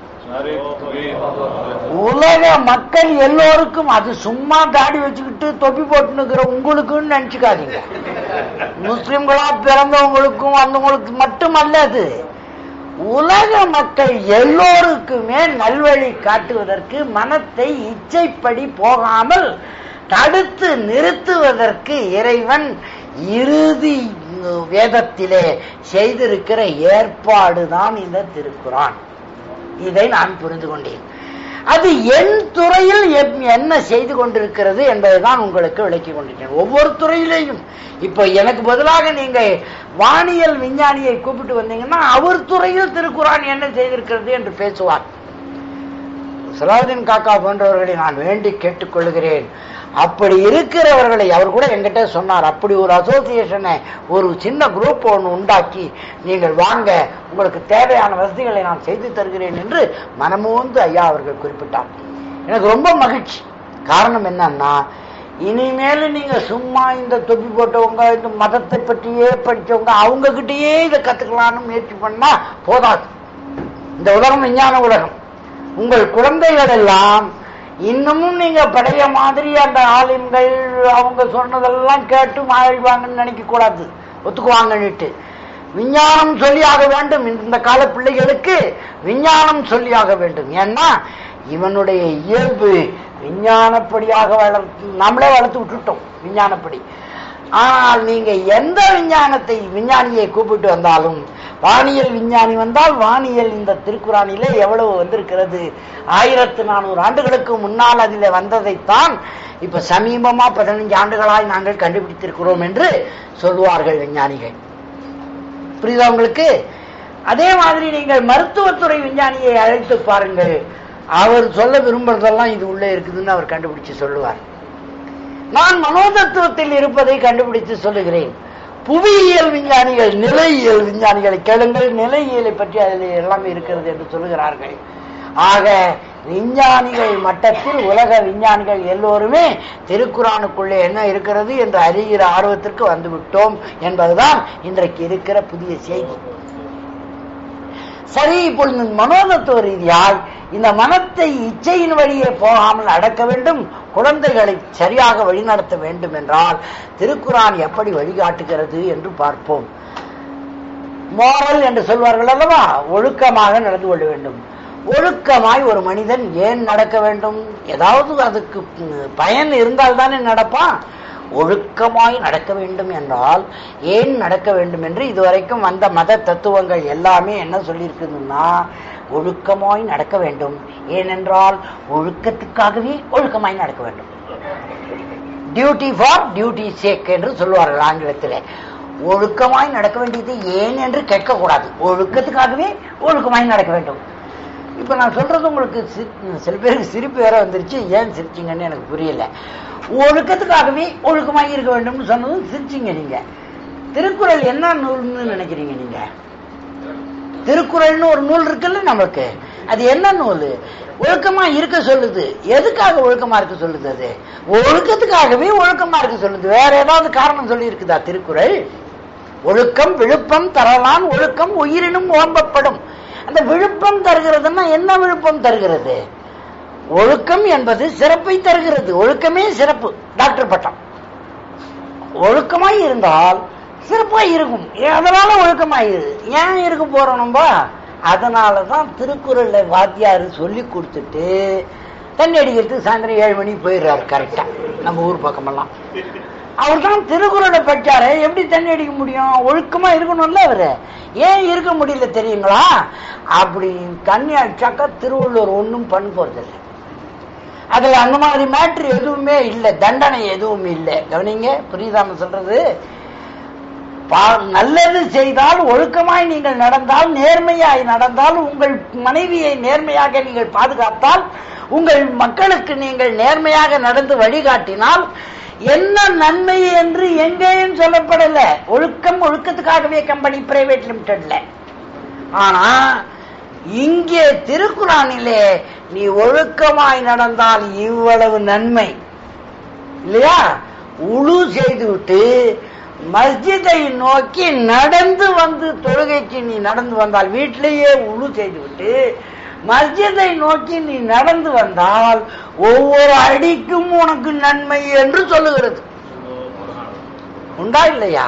உலக மக்கள் எல்லோருக்கும் அது சும்மா தாடி வச்சுக்கிட்டு தொப்பி போட்டுனுக்கிற உங்களுக்குன்னு நினைச்சுக்காதீங்க முஸ்லிம்களா பிறந்தவங்களுக்கும் வந்தவங்களுக்கு மட்டுமல்ல அது உலக மக்கள் எல்லோருக்குமே நல்வழி காட்டுவதற்கு மனத்தை இச்சைப்படி போகாமல் தடுத்து நிறுத்துவதற்கு இறைவன் இறுதி வேதத்திலே செய்திருக்கிற ஏற்பாடுதான் இந்த திருக்குறான் இதை நான் புரிந்து கொண்டேன் அது என் துறையில் எப்- என்ன செய்து கொண்டிருக்கிறது என்பதை தான் உங்களுக்கு விளக்கி கொண்டிருக்கிறேன் ஒவ்வொரு துறையிலேயும் இப்ப எனக்கு பதிலாக நீங்க வானியல் விஞ்ஞானியை கூப்பிட்டு வந்தீங்கன்னா அவர் துறையில் திருக்குறான் என்ன செய்திருக்கிறது என்று பேசுவார் சலாவுதீன் காக்கா போன்றவர்களை நான் வேண்டி கேட்டுக்கொள்கிறேன் அப்படி இருக்கிறவர்களை அவர் கூட என்கிட்ட சொன்னார் அப்படி ஒரு அசோசியேஷனை ஒரு சின்ன குரூப் ஒன்று உண்டாக்கி நீங்கள் வாங்க உங்களுக்கு தேவையான வசதிகளை நான் செய்து தருகிறேன் என்று மனமோந்து ஐயா அவர்கள் குறிப்பிட்டார் எனக்கு ரொம்ப மகிழ்ச்சி காரணம் என்னன்னா இனிமேல் நீங்க சும்மா இந்த தொப்பி போட்டவங்க இந்த மதத்தை பற்றியே படிச்சவங்க அவங்க கிட்டயே இதை கத்துக்கலாம்னு முயற்சி பண்ணா போதாது இந்த உலகம் விஞ்ஞான உலகம் உங்கள் குழந்தைகள் எல்லாம் இன்னமும் நீங்க பழைய மாதிரி அந்த ஆலிம்கள் அவங்க சொன்னதெல்லாம் கேட்டு மாறிவாங்கன்னு நினைக்க கூடாது ஒத்துக்குவாங்கன்னுட்டு விஞ்ஞானம் சொல்லியாக வேண்டும் இந்த கால பிள்ளைகளுக்கு விஞ்ஞானம் சொல்லியாக வேண்டும் ஏன்னா இவனுடைய இயல்பு விஞ்ஞானப்படியாக வளர்த்து நம்மளே வளர்த்து விட்டுட்டோம் விஞ்ஞானப்படி ஆனால் நீங்க எந்த விஞ்ஞானத்தை விஞ்ஞானியை கூப்பிட்டு வந்தாலும் வானியல் விஞ்ஞானி வந்தால் வானியல் இந்த திருக்குறானிலே எவ்வளவு வந்திருக்கிறது ஆயிரத்து நானூறு ஆண்டுகளுக்கு முன்னால் அதிலே வந்ததைத்தான் இப்ப சமீபமா பதினஞ்சு ஆண்டுகளாய் நாங்கள் கண்டுபிடித்திருக்கிறோம் என்று சொல்லுவார்கள் விஞ்ஞானிகள் புரியுதா உங்களுக்கு அதே மாதிரி நீங்கள் மருத்துவத்துறை விஞ்ஞானியை அழைத்து பாருங்கள் அவர் சொல்ல விரும்புறதெல்லாம் இது உள்ளே இருக்குதுன்னு அவர் கண்டுபிடிச்சு சொல்லுவார் நான் மனோதத்துவத்தில் இருப்பதை கண்டுபிடித்து சொல்லுகிறேன் புவியியல் விஞ்ஞானிகள் நிலையியல் விஞ்ஞானிகளை கேளுங்கள் நிலையியலை பற்றி அதில் எல்லாமே இருக்கிறது என்று சொல்லுகிறார்கள் ஆக விஞ்ஞானிகள் மட்டத்தில் உலக விஞ்ஞானிகள் எல்லோருமே திருக்குறானுக்குள்ளே என்ன இருக்கிறது என்று அறிகிற ஆர்வத்திற்கு வந்துவிட்டோம் என்பதுதான் இன்றைக்கு இருக்கிற புதிய செய்தி சரி இப்பொழுது மனோதத்துவ ரீதியால் இந்த மனத்தை இச்சையின் வழியே போகாமல் அடக்க வேண்டும் குழந்தைகளை சரியாக வழிநடத்த வேண்டும் என்றால் திருக்குறான் எப்படி வழிகாட்டுகிறது என்று பார்ப்போம் மோரல் என்று சொல்வார்கள் அல்லவா ஒழுக்கமாக நடந்து கொள்ள வேண்டும் ஒழுக்கமாய் ஒரு மனிதன் ஏன் நடக்க வேண்டும் ஏதாவது அதுக்கு பயன் இருந்தால் தானே நடப்பான் ஒழுக்கமாய் நடக்க வேண்டும் என்றால் ஏன் நடக்க வேண்டும் என்று இதுவரைக்கும் வந்த மத தத்துவங்கள் எல்லாமே என்ன சொல்லியிருக்குதுன்னா ஒழுக்கமாய் நடக்க வேண்டும் ஏனென்றால் ஒழுக்கத்துக்காகவே ஒழுக்கமாய் நடக்க வேண்டும் டியூட்டி ஃபார் டியூட்டி சேக் என்று சொல்லுவார்கள் ஆங்கிலத்தில் ஒழுக்கமாய் நடக்க வேண்டியது ஏன் என்று கேட்கக்கூடாது ஒழுக்கத்துக்காகவே ஒழுக்கமாய் நடக்க வேண்டும் இப்ப நான் சொல்றது உங்களுக்கு சில பேருக்கு சிரிப்பு வேற வந்துருச்சு ஏன் சிரிச்சிங்கன்னு எனக்கு புரியல ஒழுக்கத்துக்காகவே ஒழுக்கமாக இருக்க வேண்டும்னு சொன்னதும் சிரிச்சிங்க நீங்க திருக்குறள் என்ன நூல்னு நினைக்கிறீங்க நீங்க திருக்குறள்னு ஒரு நூல் இருக்குல்ல நமக்கு அது என்ன நூல் ஒழுக்கமா இருக்க சொல்லுது எதுக்காக ஒழுக்கமா இருக்க சொல்லுது அது ஒழுக்கத்துக்காகவே ஒழுக்கமா இருக்க சொல்லுது வேற ஏதாவது காரணம் சொல்லி இருக்குதா திருக்குறள் ஒழுக்கம் விழுப்பம் தரலான் ஒழுக்கம் உயிரினும் ஓம்பப்படும் அந்த விழுப்பம் தருகிறதுன்னா என்ன விழுப்பம் தருகிறது ஒழுக்கம் என்பது சிறப்பை தருகிறது ஒழுக்கமே சிறப்பு டாக்டர் பட்டம் ஒழுக்கமாய் இருந்தால் சிறப்பாய் இருக்கும் அதனால ஒழுக்கமாயிருது ஏன் இருக்க போறோம் நம்ம அதனாலதான் திருக்குறள்ல வாத்தியாரு சொல்லி கொடுத்துட்டு தண்ணி அடிக்கிறதுக்கு சாயந்தரம் ஏழு மணிக்கு போயிடுறாரு கரெக்டா நம்ம ஊர் பக்கமெல்லாம் அவர் தான் திருக்குறளை படிச்சாரு எப்படி தண்ணி அடிக்க முடியும் ஒழுக்கமா இருக்கணும்ல அவரு ஏன் இருக்க முடியல தெரியுங்களா அப்படி தண்ணி அடிச்சாக்கா திருவள்ளுவர் ஒன்றும் பண்ண போறதில்லை அதுல அந்த மாதிரி மேட்ரு எதுவுமே இல்லை தண்டனை எதுவும் இல்லை கவனிங்க புரியுதாம சொல்றது நல்லது செய்தால் ஒழுக்கமாய் நீங்கள் நடந்தால் நேர்மையாய் நடந்தால் உங்கள் மனைவியை நேர்மையாக நீங்கள் பாதுகாத்தால் உங்கள் மக்களுக்கு நீங்கள் நேர்மையாக நடந்து வழிகாட்டினால் என்ன நன்மை என்று எங்கேயும் சொல்லப்படல ஒழுக்கம் ஒழுக்கத்துக்காகவே கம்பெனி பிரைவேட் லிமிடெட்ல ஆனா இங்கே திருக்குறானிலே நீ ஒழுக்கமாய் நடந்தால் இவ்வளவு நன்மை இல்லையா உழு செய்துவிட்டு மஸ்ஜிதை நோக்கி நடந்து வந்து தொழுகைக்கு நீ நடந்து வந்தால் வீட்டிலேயே உழு செய்துவிட்டு மஸ்ஜிதை நோக்கி நீ நடந்து வந்தால் ஒவ்வொரு அடிக்கும் உனக்கு நன்மை என்று சொல்லுகிறது உண்டா இல்லையா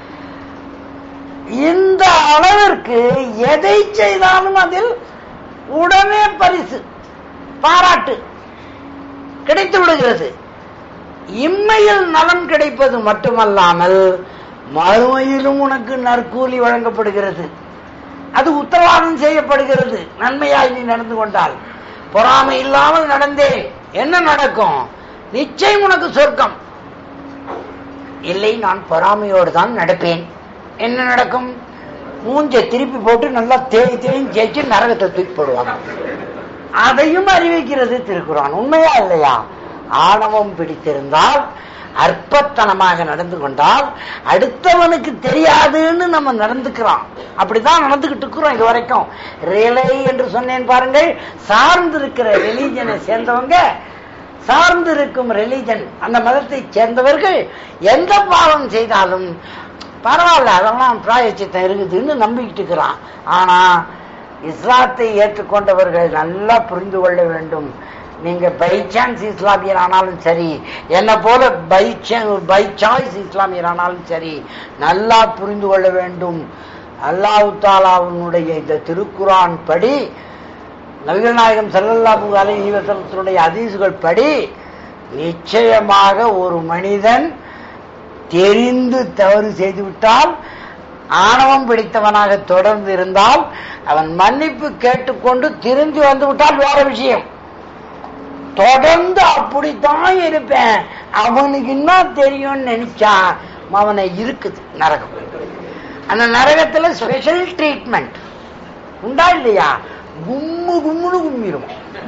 இந்த அளவிற்கு எதை செய்தாலும் அதில் உடனே பரிசு பாராட்டு கிடைத்து விடுகிறது இம்மையில் நலன் கிடைப்பது மட்டுமல்லாமல் மறுமையிலும் உனக்கு நற்கூலி வழங்கப்படுகிறது அது உத்தரவாதம் செய்யப்படுகிறது நன்மையாய் நீ நடந்து கொண்டால் பொறாமை இல்லாமல் நடந்தேன் என்ன நடக்கும் நிச்சயம் உனக்கு சொர்க்கம் இல்லை நான் பொறாமையோடு தான் நடப்பேன் என்ன நடக்கும் மூஞ்ச திருப்பி போட்டு நல்லா தேய் தேயும் ஜெயிச்சு நரகத்தை தூக்கி போடுவாங்க அதையும் அறிவிக்கிறது திருக்குறான் உண்மையா இல்லையா ஆணவம் பிடித்திருந்தால் அற்பத்தனமாக நடந்து கொண்டால் அடுத்தவனுக்கு தெரியாதுன்னு நம்ம நடந்துக்கிறோம் அப்படிதான் நடந்துகிட்டு இருக்கிறோம் இது வரைக்கும் ரிலை என்று சொன்னேன் பாருங்கள் சார்ந்து இருக்கிற ரிலீஜனை சேர்ந்தவங்க சார்ந்து இருக்கும் ரிலீஜன் அந்த மதத்தை சேர்ந்தவர்கள் எந்த பாவம் செய்தாலும் பரவாயில்ல அதெல்லாம் பிராயச்சித்தம் இருக்குதுன்னு நம்பிக்கிட்டு இருக்கிறான் ஆனா இஸ்லாத்தை ஏற்றுக்கொண்டவர்கள் நல்லா புரிந்து கொள்ள வேண்டும் நீங்க பை சான்ஸ் இஸ்லாமியர் ஆனாலும் சரி என்ன போல பை பை சாய்ஸ் இஸ்லாமியர் ஆனாலும் சரி நல்லா புரிந்து கொள்ள வேண்டும் அல்லாஹு தாலாவினுடைய இந்த திருக்குரான் படி நபிகள் நாயகம் ஸல்லல்லாஹு அலைஹி வஸல்லத்தினுடைய ஹதீஸ்கள் படி நிச்சயமாக ஒரு மனிதன் தெரிந்து தவறு செய்துவிட்டால் ஆணவம் பிடித்தவனாக தொடர்ந்து இருந்தால் அவன் மன்னிப்பு கேட்டுக்கொண்டு திரும்பி வந்து விட்டால் வேற விஷயம் தொடர்ந்து அப்படித்தான் இருப்பேன் அவனுக்கு என்ன தெரியும்னு நினைச்சா அவனை இருக்குது நரகம் அந்த நரகத்துல ஸ்பெஷல் ட்ரீட்மெண்ட் உண்டா இல்லையா கும்மு கும்முன்னு கும்மிரும்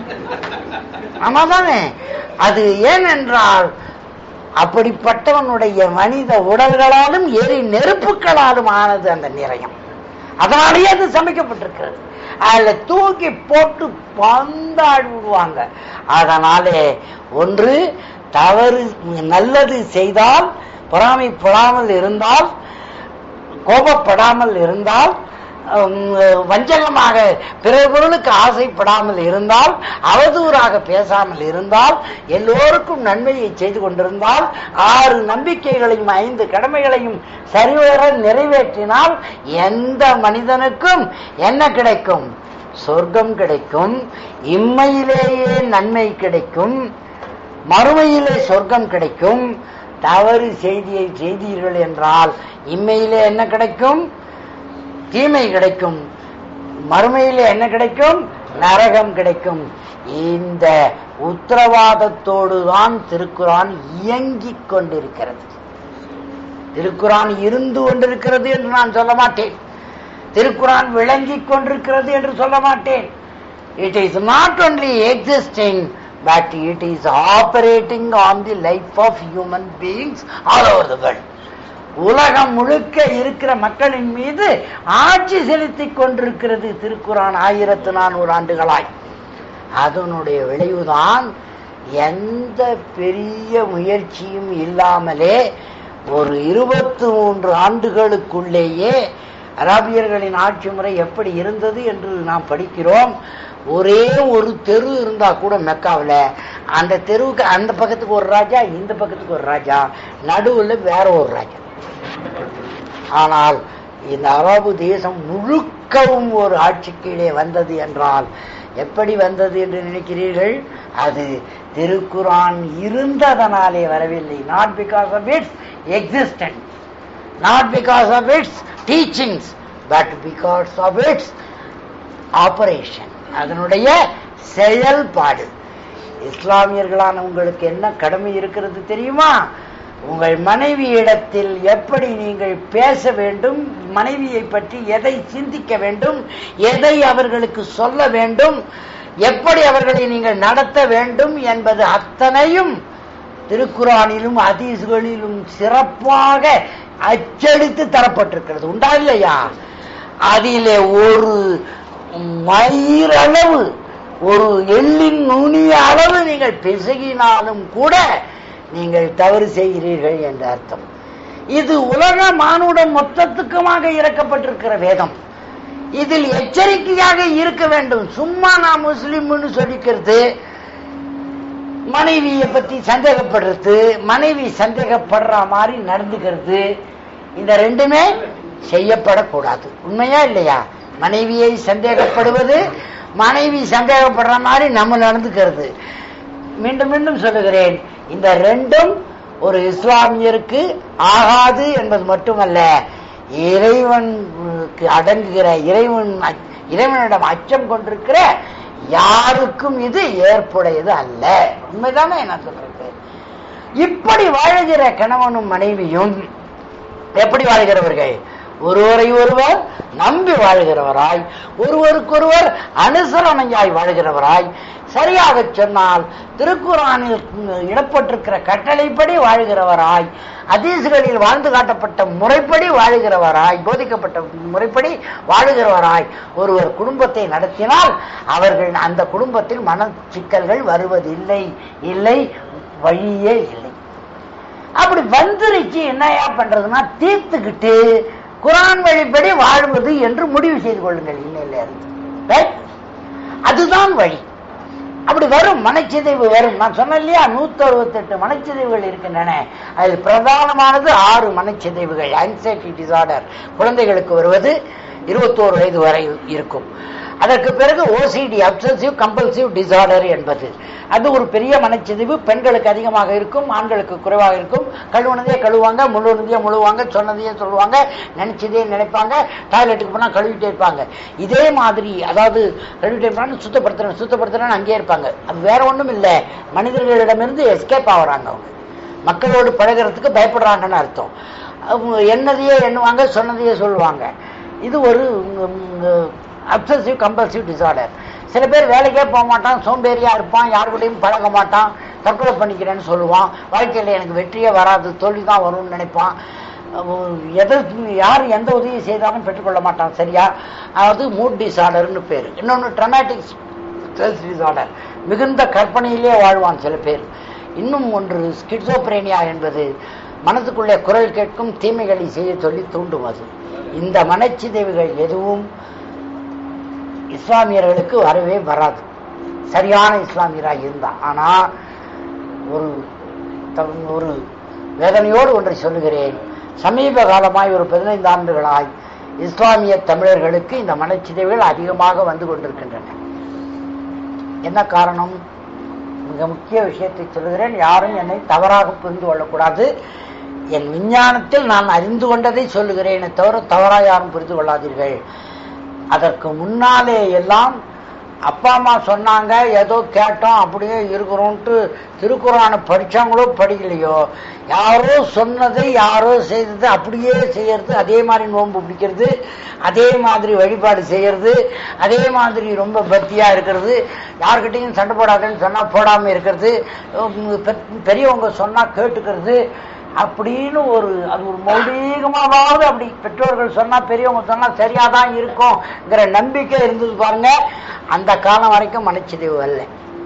ஆமா தானே அது ஏனென்றால் அப்படிப்பட்டவனுடைய மனித உடல்களாலும் எரி நெருப்புகளாலும் ஆனது அந்த நிறையம் அதனாலேயே அது சமைக்கப்பட்டிருக்கிறது அதுல தூக்கி போட்டு பந்தாடி விடுவாங்க அதனாலே ஒன்று தவறு நல்லது செய்தால் பொறாமைப்படாமல் இருந்தால் கோபப்படாமல் இருந்தால் உம், வஞ்சகமாக பிற பொருளுக்கு ஆசைப்படாமல் இருந்தால் அவதூறாக பேசாமல் இருந்தால் எல்லோருக்கும் நன்மையை செய்து கொண்டிருந்தால் ஆறு நம்பிக்கைகளையும் ஐந்து கடமைகளையும் சரிவர நிறைவேற்றினால் எந்த மனிதனுக்கும் என்ன கிடைக்கும் சொர்க்கம் கிடைக்கும் இம்மையிலேயே நன்மை கிடைக்கும் மறுமையிலே சொர்க்கம் கிடைக்கும் தவறு செய்தியை செய்தீர்கள் என்றால் இம்மையிலே என்ன கிடைக்கும் தீமை கிடைக்கும் மறுமையிலே என்ன கிடைக்கும் நரகம் கிடைக்கும் இந்த உத்தரவாதத்தோடு தான் திருக்குரான் இயங்கிக் கொண்டிருக்கிறது திருக்குரான் இருந்து கொண்டிருக்கிறது என்று நான் சொல்ல மாட்டேன் திருக்குரான் விளங்கிக் கொண்டிருக்கிறது என்று சொல்ல மாட்டேன் it is not only existing but it is operating on the life of human beings all over the world உலகம் முழுக்க இருக்கிற மக்களின் மீது ஆட்சி செலுத்திக் கொண்டிருக்கிறது திருக்குரான் ஆயிரத்து நானூறு ஆண்டுகளாய் அதனுடைய விளைவுதான் எந்த பெரிய முயற்சியும் இல்லாமலே ஒரு இருபத்தி மூன்று ஆண்டுகளுக்குள்ளேயே அரபியர்களின் ஆட்சி முறை எப்படி இருந்தது என்று நாம் படிக்கிறோம் ஒரே ஒரு தெரு இருந்தா கூட மெக்காவில் அந்த தெருவுக்கு அந்த பக்கத்துக்கு ஒரு ராஜா இந்த பக்கத்துக்கு ஒரு ராஜா நடுவில் வேற ஒரு ராஜா ஆனால் இந்த அரபு தேசம் முழுக்கவும் ஒரு ஆட்சி கீழே வந்தது என்றால் எப்படி வந்தது என்று நினைக்கிறீர்கள் அது திருக்குரான் இருந்ததனாலே வரவில்லை not because of its existence not because of its teachings but because of its operation அதனுடைய செயல்பாடு இஸ்லாமியர்களான உங்களுக்கு என்ன கடமை இருக்கிறது தெரியுமா உங்கள் மனைவியிடத்தில் எப்படி நீங்கள் பேச வேண்டும் மனைவியை பற்றி எதை சிந்திக்க வேண்டும் எதை அவர்களுக்கு சொல்ல வேண்டும் எப்படி அவர்களை நீங்கள் நடத்த வேண்டும் என்பது அத்தனையும் திருக்குறானிலும் ஹதீஸ்களிலும் சிறப்பாக அச்சடித்து தரப்பட்டிருக்கிறது உண்டா இல்லையா அதிலே ஒரு மயிரளவு ஒரு எள்ளின் நுனிய அளவு நீங்கள் பிசகினாலும் கூட நீங்கள் தவறு செய்கிறீர்கள் என்ற அர்த்தம் இது உலக மானுடம் மொத்தத்துக்குமாக இறக்கப்பட்டிருக்கிற வேதம் இதில் எச்சரிக்கையாக இருக்க வேண்டும் சும்மா நான் முஸ்லிம்னு சொல்லிக்கிறது மனைவியை பத்தி சந்தேகப்படுறது மனைவி சந்தேகப்படுற மாதிரி நடந்துக்கிறது இந்த ரெண்டுமே செய்யப்படக்கூடாது உண்மையா இல்லையா மனைவியை சந்தேகப்படுவது மனைவி சந்தேகப்படுற மாதிரி நம்ம நடந்துக்கிறது மீண்டும் மீண்டும் சொல்லுகிறேன் இந்த ரெண்டும் ஒரு இஸ்லாமியருக்கு ஆகாது என்பது மட்டுமல்ல இறைவனுக்கு அடங்குகிற இறைவன் அச்- இறைவனிடம் அச்சம் கொண்டிருக்கிற யாருக்கும் இது ஏற்புடையது அல்ல உண்மைதானே நான் சொல்றது இப்படி வாழுகிற கணவனும் மனைவியும் எப்படி வாழ்கிறவர்கள் ஒருவரை ஒருவர் நம்பி வாழ்கிறவராய் ஒருவருக்கொருவர் அனுசரணையாய் வாழ்கிறவராய் சரியாக சொன்னால் திருக்குறானில் இடப்பட்டிருக்கிற கட்டளைப்படி வாழ்கிறவராய் அதீசுகளில் வாழ்ந்து காட்டப்பட்ட முறைப்படி வாழ்கிறவராய் போதிக்கப்பட்ட முறைப்படி வாழுகிறவராய் ஒருவர் குடும்பத்தை நடத்தினால் அவர்கள் அந்த குடும்பத்தில் மன சிக்கல்கள் வருவதில்லை இல்லை வழியே இல்லை அப்படி வந்துருச்சு என்னையா பண்றதுன்னா தீர்த்துக்கிட்டு குரான் வழிப்படி வாழ்வது என்று முடிவு செய்து கொள்ளுங்கள் இன்னையில இருந்து Right? அதுதான் வழி அப்படி வரும் மனச்சிதைவு வரும் நான் சொன்னேன் இல்லையா நூத்தி அறுபத்தெட்டு மனச்சிதைவுகள் இருக்கின்றன அதில் பிரதானமானது ஆறு மனச்சிதைவுகள் ஆன்சைட்டி டிசார்டர் குழந்தைகளுக்கு வருவது இருபத்தோரு வயது வரை இருக்கும் அதற்கு பிறகு ஓசிடி அப்சசிவ் கம்பல்சிவ் டிசார்டர் என்பது அது ஒரு பெரிய மனச்சிதைவு பெண்களுக்கு அதிகமாக இருக்கும் ஆண்களுக்கு குறைவாக இருக்கும் கழுவுனதே கழுவாங்க முழுவதையே முழுவாங்க சொன்னதையே சொல்லுவாங்க நினைச்சதே நினைப்பாங்க டாய்லெட்டுக்கு போனா கழுவிட்டே இருப்பாங்க இதே மாதிரி அதாவது கழுவிட்டே இருப்பாங்க சுத்தப்படுத்துறேன் சுத்தப்படுத்துறேன்னு அங்கேயே இருப்பாங்க அது வேற ஒண்ணும் இல்லை மனிதர்களிடமிருந்து எஸ்கேப் ஆகுறாங்க அவங்க மக்களோடு பழகுறதுக்கு பயப்படுறாங்கன்னு அர்த்தம் அவங்க என்னதையே எண்ணுவாங்க சொன்னதையே சொல்லுவாங்க இது ஒரு அப்சசிவ் கம்பல்சிவ் டிசார்டர் சில பேர் வேலைக்கே போக மாட்டான் சோம்பேறியா இருப்பான் யார் கூடயும் பழக மாட்டான் தற்கொலை பண்ணிக்கிறேன்னு சொல்லுவான் வாழ்க்கையில் எனக்கு வெற்றியே வராது தோல்வி தான் வரும்னு நினைப்பான் அஹ் எதை யார் எந்த உதவி செய்தாலும் பெற்றுக்கொள்ள மாட்டான் சரியா அதாவது மூட் டிசார்டர்னு பேர் இன்னொன்று ட்ரமாட்டிக் ஸ்ட்ரெஸ் டிசார்டர் மிகுந்த கற்பனையிலே வாழ்வான் சில பேர் இன்னும் ஒன்று ஸ்கிட்சோப்ரேனியா என்பது மனதுக்குள்ளே குரல் கேட்கும் தீமைகளை செய்ய சொல்லி தூண்டுவது இந்த மனச்சிதைவுகள் எதுவும் இஸ்லாமியர்களுக்கு வரவே வராது சரியான இஸ்லாமியராக இருந்தா ஆனா ஒரு த- ஒரு வேதனையோடு ஒன்றை சொல்லுகிறேன் சமீப காலமாய் ஒரு பதினைந்து ஆண்டுகளாய் இஸ்லாமிய தமிழர்களுக்கு இந்த மனச்சிதைவுகள் அதிகமாக வந்து கொண்டிருக்கின்றன என்ன காரணம் மிக முக்கிய விஷயத்தை சொல்லுகிறேன் யாரும் என்னை தவறாக புரிந்து கொள்ளக்கூடாது என் விஞ்ஞானத்தில் நான் அறிந்து கொண்டதை சொல்லுகிறேனே தவிர தவறாக யாரும் புரிந்து கொள்ளாதீர்கள் அதற்கு முன்னாலே எல்லாம் அப்பா அம்மா சொன்னாங்க ஏதோ கேட்டோம் அப்படியே இருக்கிறோன்ட்டு திருக்குறானை படிச்சாங்களோ படிக்கலையோ யாரோ சொன்னதை யாரோ செய்தது அப்படியே செய்யறது அதே மாதிரி நோன்பு பிடிக்கிறது அதே மாதிரி வழிபாடு செய்யறது அதே மாதிரி ரொம்ப பக்தியா இருக்கிறது யார்கிட்டயும் சண்டை போடாதுன்னு சொன்னா போடாம இருக்கிறது உம், பெ- பெரியவங்க சொன்னா கேட்டுக்கிறது அப்படின்னு ஒரு அது ஒரு மௌலீகமாவது அப்படி பெற்றோர்கள் சொன்னா பெரியவங்க சொன்னா சரியாதான் இருக்கும்ங்கிற நம்பிக்கை இருந்தது பாருங்க அந்த காலம் வரைக்கும் மனச்சிதைவு வரல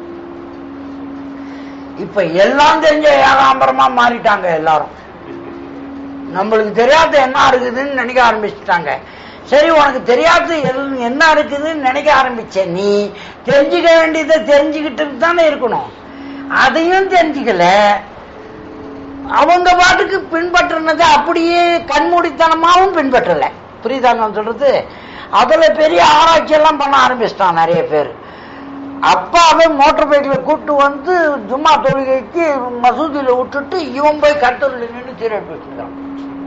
இப்ப எல்லாம் தெரிஞ்ச ஏகாம்பரமா மாறிட்டாங்க எல்லாரும் நம்மளுக்கு தெரியாத என்ன இருக்குதுன்னு நினைக்க ஆரம்பிச்சுட்டாங்க சரி உனக்கு தெரியாத எல்- என்ன இருக்குதுன்னு நினைக்க ஆரம்பிச்ச நீ தெரிஞ்சுக்க வேண்டியதை தெரிஞ்சுக்கிட்டு தானே இருக்கணும் அதையும் தெரிஞ்சுக்கல அவங்க பாட்டுக்கு பின்பற்றினதை அப்படியே கண்மூடித்தனமாவும் பின்பற்றல புரியுதா நான் சொல்றது அதுல பெரிய ஆராய்ச்சி எல்லாம் பண்ண ஆரம்பிச்சிட்டான் நிறைய பேர் அப்பாவை மோட்டர் பைக்ல கூட்டு வந்து ஜும்மா தொழுகைக்கு மசூதியில விட்டுட்டு இவன் போய் கட்டூரில் நின்று சீரட் வச்சுருக்கான்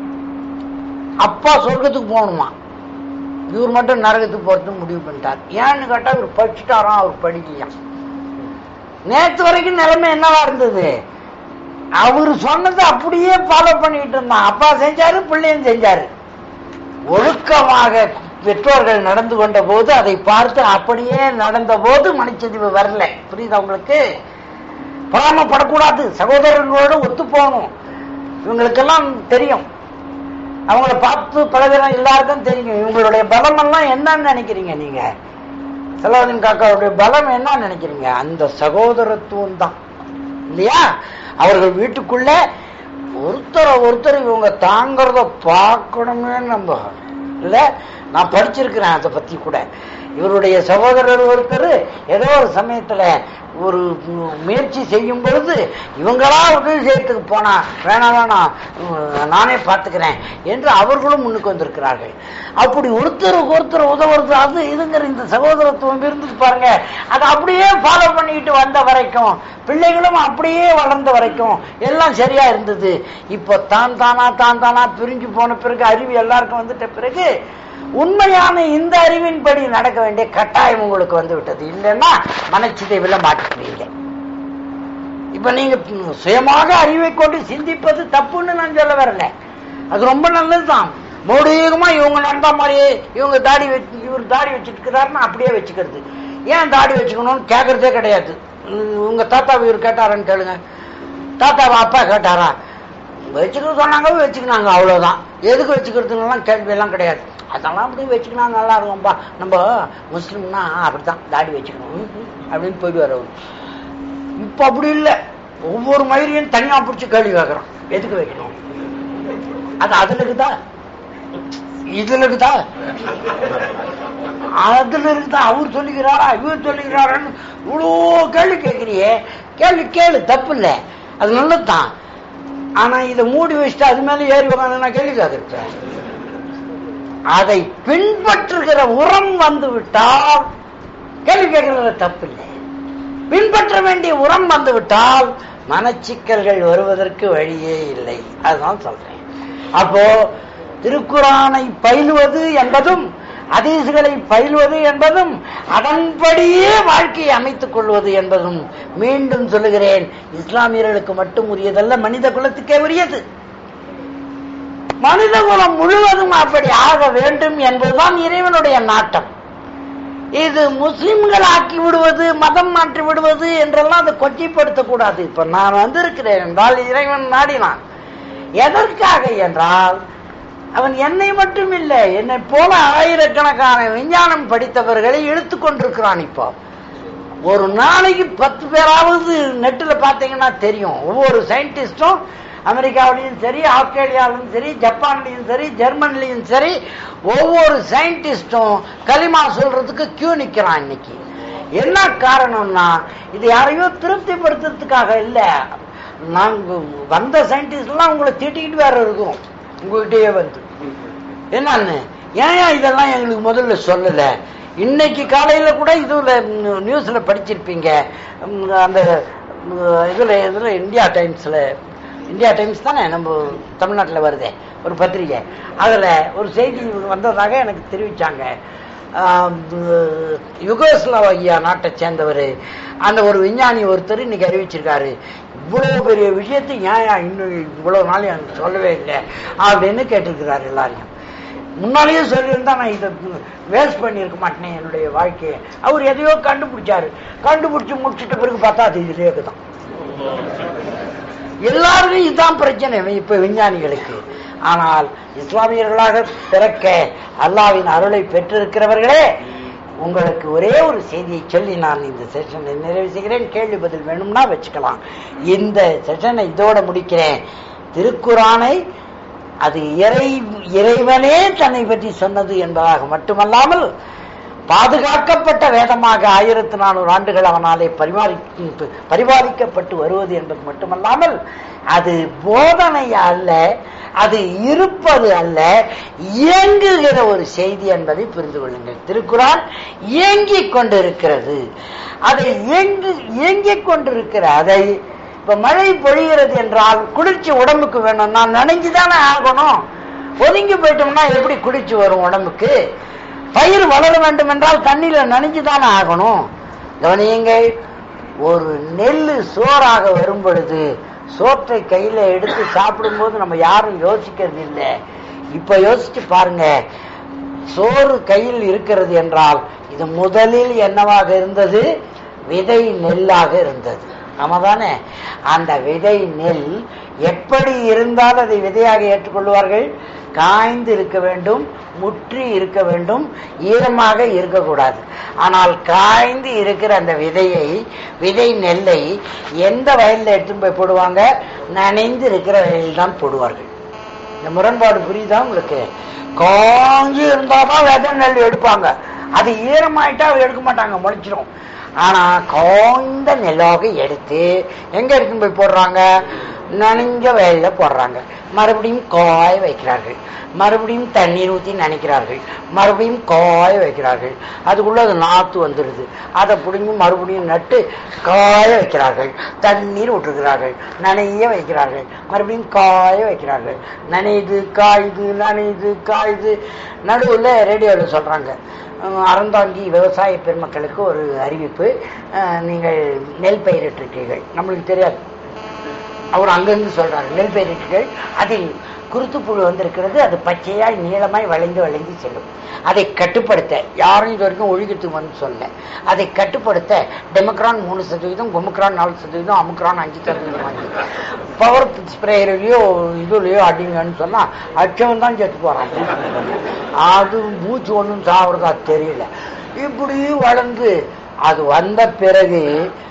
அப்பா சொர்க்கத்துக்கு போகணுமா இவர் மட்டும் நரகத்துக்கு போறதுக்கு முடிவு பண்ணிட்டார் ஏன்னு கேட்டா இவர் படிச்சுட்டாராம் அவர் படிக்கலையாம் நேத்து வரைக்கும் நிலைமை என்னவா இருந்தது அவர் சொன்னதை அப்படியே ஃபாலோ பண்ணிட்டு இருந்தான் அப்பா செஞ்சாரு பிள்ளையும் செஞ்சாரு ஒழுக்கமாக பெற்றோர்கள் நடந்து கொண்ட போது அதை பார்த்து அப்படியே நடந்த போது மனச்சதிவு வரல புரியுதா உங்களுக்கு பொறாமப்படக்கூடாது சகோதரர்களோடு ஒத்து போகணும் இவங்களுக்கெல்லாம் தெரியும் அவங்கள பார்த்து பழகிற எல்லாருக்கும் தெரியும் இவங்களுடைய பலம் எல்லாம் என்னன்னு நினைக்கிறீங்க நீங்க சலாதீன் காக்காவுடைய பலம் என்ன நினைக்கிறீங்க அந்த சகோதரத்துவம் தான் இல்லையா அவர்கள் வீட்டுக்குள்ள ஒருத்தரை ஒருத்தர் இவங்க தாங்கிறத பார்க்கணுமே நம்ம இல்ல நான் படிச்சிருக்கிறேன் அதை பத்தி கூட இவருடைய சகோதரர் ஒருத்தர் ஏதோ ஒரு சமயத்துல ஒரு மு- முயற்சி செய்யும் பொழுது இவங்களா உதவி செய்யறதுக்கு போனா வேணாம் வேணாம் உம், நானே பார்த்துக்கிறேன் என்று அவர்களும் முன்னுக்கு வந்திருக்கிறார்கள் அப்படி ஒருத்தருக்கு ஒருத்தர் உதவுறது அது இதுங்கிற இந்த சகோதரத்துவம் இருந்துட்டு பாருங்க அதை அப்படியே ஃபாலோ பண்ணிட்டு வந்த வரைக்கும் பிள்ளைகளும் அப்படியே வளர்ந்த வரைக்கும் எல்லாம் சரியா இருந்தது இப்போ தான் தானா தான் தானா பிரிஞ்சு போன பிறகு அறிவு எல்லாருக்கும் வந்துட்ட பிறகு உண்மையான இந்த அறிவின்படி நடக்க வேண்டிய கட்டாயம் உங்களுக்கு வந்து விட்டது இல்லைன்னா மனச்சிதைவில் மாட்டிக்குவீங்க இப்ப நீங்க சுயமாக அறிவை கொண்டு சிந்திப்பது தப்புன்னு நான் சொல்ல வரல அது ரொம்ப நல்லதுதான் மௌடிகமா இவங்க நடந்த மாதிரியே இவங்க தாடி வச்சு இவர் தாடி வச்சுட்டு இருக்கிறாருன்னா அப்படியே வச்சுக்கிறது ஏன் தாடி வச்சுக்கணும்னு கேட்கறதே கிடையாது உம், உங்க தாத்தா இவர் கேட்டாரான்னு கேளுங்க தாத்தாவை அப்பா கேட்டாரா வச்சுக்க சொன்னாங்க வச்சுக்கினாங்க அவ்வளவுதான் எதுக்கு வச்சுக்கிறதுலாம் கேள்வி எல்லாம் கிடையாது அதெல்லாம் அப்படி வச்சுக்கினா நல்லா இருக்கும்பா நம்ம முஸ்லிம்னா அப்படித்தான் தாடி வச்சுக்கணும் ம், ம், அப்படின்னு போயிடுவார் அவர் இப்ப அப்படி இல்லை ஒவ்வொரு மயிரையும் தனியா பிடிச்சி கேள்வி கேட்கறோம் எதுக்கு வைக்கணும் அது அதுல இருக்குதா இதுல இருக்குதா அதுல இருந்து அவர் சொல்லுகிறாரா இவர் சொல்லுகிறாரான்னு இவ்வளோ கேள்வி கேட்கிறியே கேள்வி கேளு தப்பு இல்லை அது நல்லதுதான் ஆனா இதை மூடி வச்சுட்டு அது மேல ஏறி உட்காந்து நான் கேள்வி கேட்கிறேன் அதை பின்பற்றுகிற உரம் வந்து விட்டால் கேள்வி கேட்கறதுல தப்பு இல்லை பின்பற்ற வேண்டிய உரம் வந்து விட்டால் மனச்சிக்கல்கள் வருவதற்கு வழியே இல்லை அதுதான் சொல்றேன் அப்போ திருக்குறானை பயிலுவது என்பதும் அதீசுகளை பயில்வது என்பதும் அதன்படியே வாழ்க்கையை அமைத்துக் கொள்வது என்பதும் மீண்டும் சொல்லுகிறேன் இஸ்லாமியர்களுக்கு மட்டும் உரியதல்ல மனித குலத்துக்கே உரியது மனித குலம் முழுவதும் அப்படி ஆக வேண்டும் என்பதுதான் இறைவனுடைய நாட்டம் இது முஸ்லிம்கள் ஆக்கி விடுவது மதம் மாற்றி விடுவது என்றெல்லாம் அதை கொச்சைப்படுத்தக் கூடாது இப்ப நான் வந்திருக்கிறேன் என்றால் இறைவன் நாடினான் எதற்காக என்றால் அவன் என்னை மட்டும் இல்லை என்னை போல ஆயிரக்கணக்கான விஞ்ஞானம் படித்தவர்களை இழுத்துக் கொண்டிருக்கிறான் இப்போ ஒரு நாளைக்கு பத்து பேராவது நெட்டுல பாத்தீங்கன்னா தெரியும் ஒவ்வொரு சயின்டிஸ்டும் அமெரிக்காவிலையும் சரி ஆஸ்திரேலியாவிலும் சரி ஜப்பான்லையும் சரி ஜெர்மன்லையும் சரி ஒவ்வொரு சயின்டிஸ்டும் களிமா சொல்றதுக்கு கியூ நிக்கிறான் இன்னைக்கு என்ன காரணம்னா இது யாரையோ திருப்திப்படுத்துறதுக்காக இல்ல நாங்க வந்த சயின்டிஸ்ட் எல்லாம் உங்களை திட்டிக்கிட்டு வேற இருக்கிறோம் உங்ககிட்டயே வந்து என்னன்னு ஏன் இதெல்லாம் எங்களுக்கு முதல்ல சொல்லல இன்னைக்கு காலையில கூட இதுல ம், நியூஸ்ல படிச்சிருப்பீங்க ம், அந்த ம், இதுல இதுல இந்தியா டைம்ஸ்ல இந்தியா டைம்ஸ் தானே நம்ம தமிழ்நாட்டுல வருதே ஒரு பத்திரிகை அதுல ஒரு செய்தி வந்ததாக எனக்கு தெரிவிச்சாங்க ஆம், யுகோஸ்லோவாகியா நாட்டை சேர்ந்தவர் அந்த ஒரு விஞ்ஞானி ஒருத்தர் இன்னைக்கு அறிவிச்சிருக்காரு இவ்வளவு பெரிய விஷயத்தை ஏன் இன்னும் இவ்வளவு நாள் எனக்கு சொல்லவே இல்லை அப்படின்னு கேட்டிருக்கிறாரு எல்லாரையும் முன்னாலேயே சொல்லியிருந்தா நான் இதை வேஸ்ட் பண்ணியிருக்க மாட்டேனே என்னுடைய வாழ்க்கையை அவர் எதையோ கண்டுபிடிச்சாரு கண்டுபிடிச்சு முடிச்சிட்ட பிறகு பார்த்தா அது இதுலேயே தான் எல்லாருக்கும் இதுதான் பிரச்சனை இப்ப விஞ்ஞானிகளுக்கு ஆனால் இஸ்லாமியர்களாக பிறக்க அல்லாவின் அருளை பெற்றிருக்கிறவர்களே உங்களுக்கு ஒரே ஒரு செய்தியை சொல்லி நான் இந்த செஷனை நிறைவு செய்கிறேன் கேள்வி பதில் வேணும்னா வச்சுக்கலாம் இந்த செஷனை இதோட முடிக்கிறேன் திருக்குறானை அது இறை இறைவனே தன்னை பற்றி சொன்னது என்பதாக மட்டுமல்லாமல் பாதுகாக்கப்பட்ட வேதமாக ஆயிரத்தி நானூறு ஆண்டுகள் அவனாலே பரிமாறி பரிபாலிக்கப்பட்டு வருவது என்பது மட்டுமல்லாமல் அது போதனை அல்ல அது இருப்பது அல்ல இயங்குகிற ஒரு செய்தி என்பதை புரிந்து கொள்ளுங்கள் திருக்குறான் இயங்கிக் கொண்டிருக்கிறது அதை இயங்கு இயங்கிக் கொண்டிருக்கிற அதை இப்ப மழை பொழிகிறது என்றால் குளிர்ச்சி உடம்புக்கு வேணும் நான் நனைஞ்சுதானே ஆகணும் ஒதுங்கி போயிட்டோம்னா எப்படி குளிர்ச்சி வரும் உடம்புக்கு பயிர் வளர வேண்டும் என்றால் தண்ணியில நனைஞ்சுதானே ஆகணும் கவனியுங்கள் ஒரு நெல் சோறாக வரும் பொழுது சோற்றை கையில எடுத்து சாப்பிடும்போது நம்ம யாரும் யோசிக்கிறது இல்லை இப்ப யோசிச்சு பாருங்க சோறு கையில் இருக்கிறது என்றால் இது முதலில் என்னவாக இருந்தது விதை நெல்லாக இருந்தது ஆமா தானே அந்த விதை நெல் எப்படி இருந்தால் அதை விதையாக ஏற்றுக்கொள்வார்கள் காய்ந்து இருக்க வேண்டும் முற்றி இருக்க வேண்டும் ஈரமாக இருக்கக்கூடாது ஆனால் காய்ந்து இருக்கிற அந்த விதையை விதை நெல்லை எந்த வயல்ல எடுத்துன்னு போய் போடுவாங்க நனைந்து இருக்கிற வயலில் தான் போடுவார்கள் இந்த முரண்பாடு புரியுதா உங்களுக்கு காஞ்சி இருந்தாதான் விதை நெல் எடுப்பாங்க அது ஈரமாயிட்டா எடுக்க மாட்டாங்க முளைச்சிடும் ஆனா காய்ந்த நெல்லாக எடுத்து எங்க எடுத்துன்னு போய் போடுறாங்க நனைஞ்ச வயல்ல போடுறாங்க மறுபடியும் காய வைக்கிறார்கள் மறுபடியும் தண்ணீர் ஊற்றி நனைக்கிறார்கள் மறுபடியும் காய வைக்கிறார்கள் அதுக்குள்ள அது நாத்து வந்துடுது அதை பிடிங்கி மறுபடியும் நட்டு காய வைக்கிறார்கள் தண்ணீர் விட்டுருக்கிறார்கள் நனைய வைக்கிறார்கள் மறுபடியும் காய வைக்கிறார்கள் நனையுது காயுது நனையுது காயுது நடுவில் ரேடியோவில் சொல்றாங்க அஹ் அறந்தாங்கி விவசாய பெருமக்களுக்கு ஒரு அறிவிப்பு அஹ் நீங்கள் நெல் பயிரிட்டிருக்கீர்கள் நம்மளுக்கு தெரியாது அவர் அங்கிருந்து சொல்றாரு நெல் பயிரிட்டுகள் அதில் குருத்துப்புழு வந்திருக்கிறது அது பச்சையாய் நீளமாய் வளைந்து வளைந்து செல்லும் அதை கட்டுப்படுத்த யாரும் இது வரைக்கும் ஒழுகிறதுக்கு வந்து சொல்ல அதை கட்டுப்படுத்த டெமக்ரான் மூணு சதவீதம் குமுக்ரான் நாலு சதவீதம் அமுக்ரான் அஞ்சு சதவீதம் வாங்கி பவர் ஸ்ப்ரேயர்லயோ இதுலயோ அடிங்கன்னு சொன்னா அச்சவன் தான் செத்து போறான் அது மூச்சு ஒன்றும் சாப்பிடுறதா தெரியல இப்படி வளர்ந்து அது வந்த பிறகு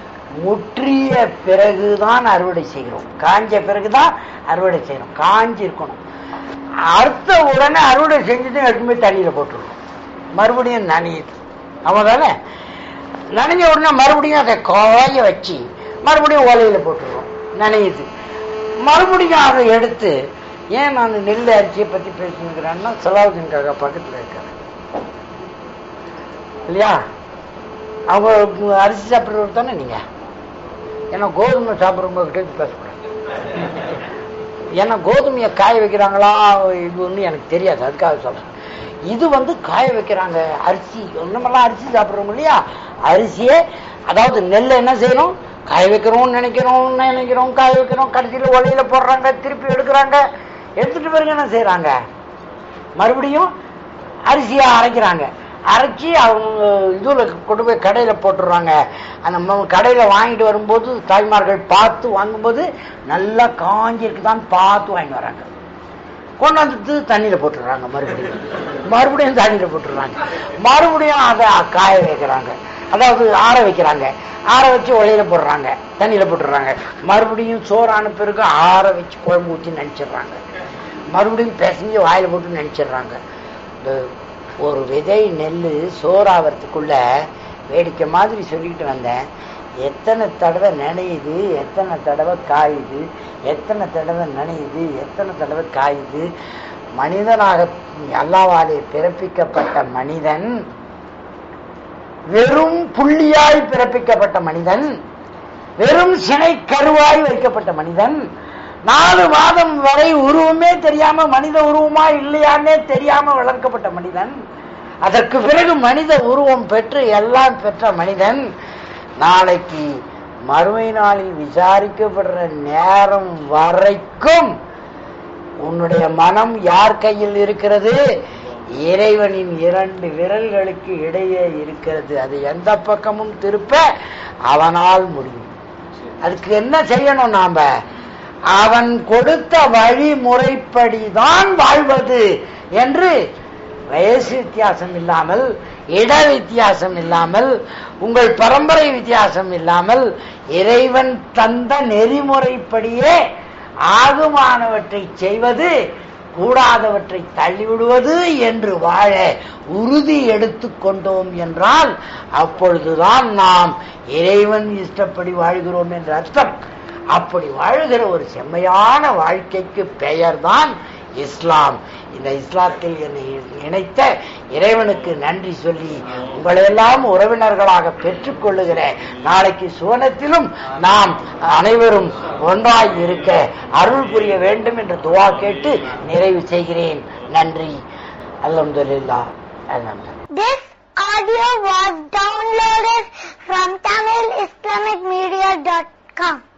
முற்றிய பிறகுதான் அறுவடை செய்கிறோம் காஞ்ச பிறகுதான் அறுவடை செய்யணும் காஞ்சி இருக்கணும் அறுத்த உடனே அறுவடை செஞ்சுட்டு எடுத்து போய் தண்ணியில போட்டுருவோம் மறுபடியும் நனையுது அவன் தானே நனைஞ்ச உடனே மறுபடியும் அதை காய வச்சு மறுபடியும் ஓலையில போட்டுருவோம் நனையுது மறுபடியும் அதை எடுத்து ஏன் நான் நெல் அரிசியை பத்தி பேசினுக்கிறேன்னா சலாவுதீன் காக்கா பக்கத்துல இருக்காரு இல்லையா அவங்க அரிசி சாப்பிட்றவர் தானே நீங்க ஏன்னா கோதுமை சாப்பிட்றவங்க கிட்ட பேசக்கூடாது ஏன்னா கோதுமையை காய வைக்கிறாங்களா இது ஒன்று எனக்கு தெரியாது அதுக்காக சொல்றேன் இது வந்து காய வைக்கிறாங்க அரிசி ஒன்றுமெல்லாம் அரிசி சாப்பிட்றோம் இல்லையா அரிசியே அதாவது நெல்லை என்ன செய்யணும் காய வைக்கிறோம் நினைக்கிறோம் நினைக்கிறோம் காய வைக்கிறோம் கடைசியில் ஒலையில போடுறாங்க திருப்பி எடுக்கிறாங்க எடுத்துட்டு பிறகு என்ன செய்யறாங்க மறுபடியும் அரிசியை அரைக்கிறாங்க அரைச்சி அவங்க இதுல கொண்டு போய் கடையில போட்டுடுறாங்க அந்த ம- கடையில வாங்கிட்டு வரும்போது தாய்மார்கள் பார்த்து வாங்கும்போது நல்லா காஞ்சிருக்குதான் பார்த்து வாங்கிட்டு வராங்க கொண்டாந்து தண்ணியில போட்டுடுறாங்க மறுபடியும் மறுபடியும் தண்ணியில போட்டுடுறாங்க மறுபடியும் அதை காய வைக்கிறாங்க அதாவது ஆற வைக்கிறாங்க ஆற வச்சு ஒலையில போடுறாங்க தண்ணியில போட்டுடுறாங்க மறுபடியும் சோறான பிறகு ஆற வச்சு குழம்பு ஊற்றி நினைச்சிடுறாங்க மறுபடியும் பிசைஞ்சு வாயில போட்டு நினைச்சிடுறாங்க இந்த ஒரு விதை நெல் சோறாவறதுக்குள்ள வேடிக்கை மாதிரி சொல்லிக்கிட்டு வந்தேன் எத்தனை தடவை நனையுது எத்தனை தடவை காயுது எத்தனை தடவை நனையுது எத்தனை தடவை காயுது மனிதனாக அல்லாவாலே பிறப்பிக்கப்பட்ட மனிதன் வெறும் புள்ளியாய் பிறப்பிக்கப்பட்ட மனிதன் வெறும் சினை கருவாய் வைக்கப்பட்ட மனிதன் நாலு மாதம் வரை உருவமே தெரியாம மனித உருவமா இல்லையான்னே தெரியாம வளர்க்கப்பட்ட மனிதன் அதற்கு பிறகு மனித உருவம் பெற்று எல்லாம் பெற்ற மனிதன் நாளைக்கு மறுமை நாளில் விசாரிக்கப்படுற நேரம் வரைக்கும் உன்னுடைய மனம் யார் கையில் இருக்கிறது இறைவனின் இரண்டு விரல்களுக்கு இடையே இருக்கிறது அது எந்த பக்கமும் திருப்ப அவனால் முடியும் அதுக்கு என்ன செய்யணும் நாம அவன் கொடுத்த வழிமுறைப்படிதான் வாழ்வது என்று வயசு வித்தியாசம் இல்லாமல் இட வித்தியாசம் இல்லாமல் உங்கள் பரம்பரை வித்தியாசம் இல்லாமல் இறைவன் தந்த நெறிமுறைப்படியே ஆகுமானவற்றை செய்வது கூடாதவற்றை தள்ளிவிடுவது என்று வாழ உறுதி எடுத்துக் கொண்டோம் என்றால் அப்பொழுதுதான் நாம் இறைவன் இஷ்டப்படி வாழ்கிறோம் என்ற அர்த்தம் அப்படி வாழுகிற ஒரு செம்மையான வாழ்க்கைக்கு பெயர்தான் இஸ்லாம் இந்த இஸ்லாத்தில் என்னை இணைத்த இறைவனுக்கு நன்றி சொல்லி உங்களையெல்லாம் உறவினர்களாக பெற்றுக் கொள்ளுகிற நாளைக்கு சுவனத்திலும் நாம் அனைவரும் ஒன்றாய் இருக்க அருள் புரிய வேண்டும் என்று துவா கேட்டு நிறைவு செய்கிறேன் நன்றி அல்ஹம்துலில்லாஹ் அல்ஹம்துலில்லாஹ் This audio was downloaded from TamilIslamicMedia.com.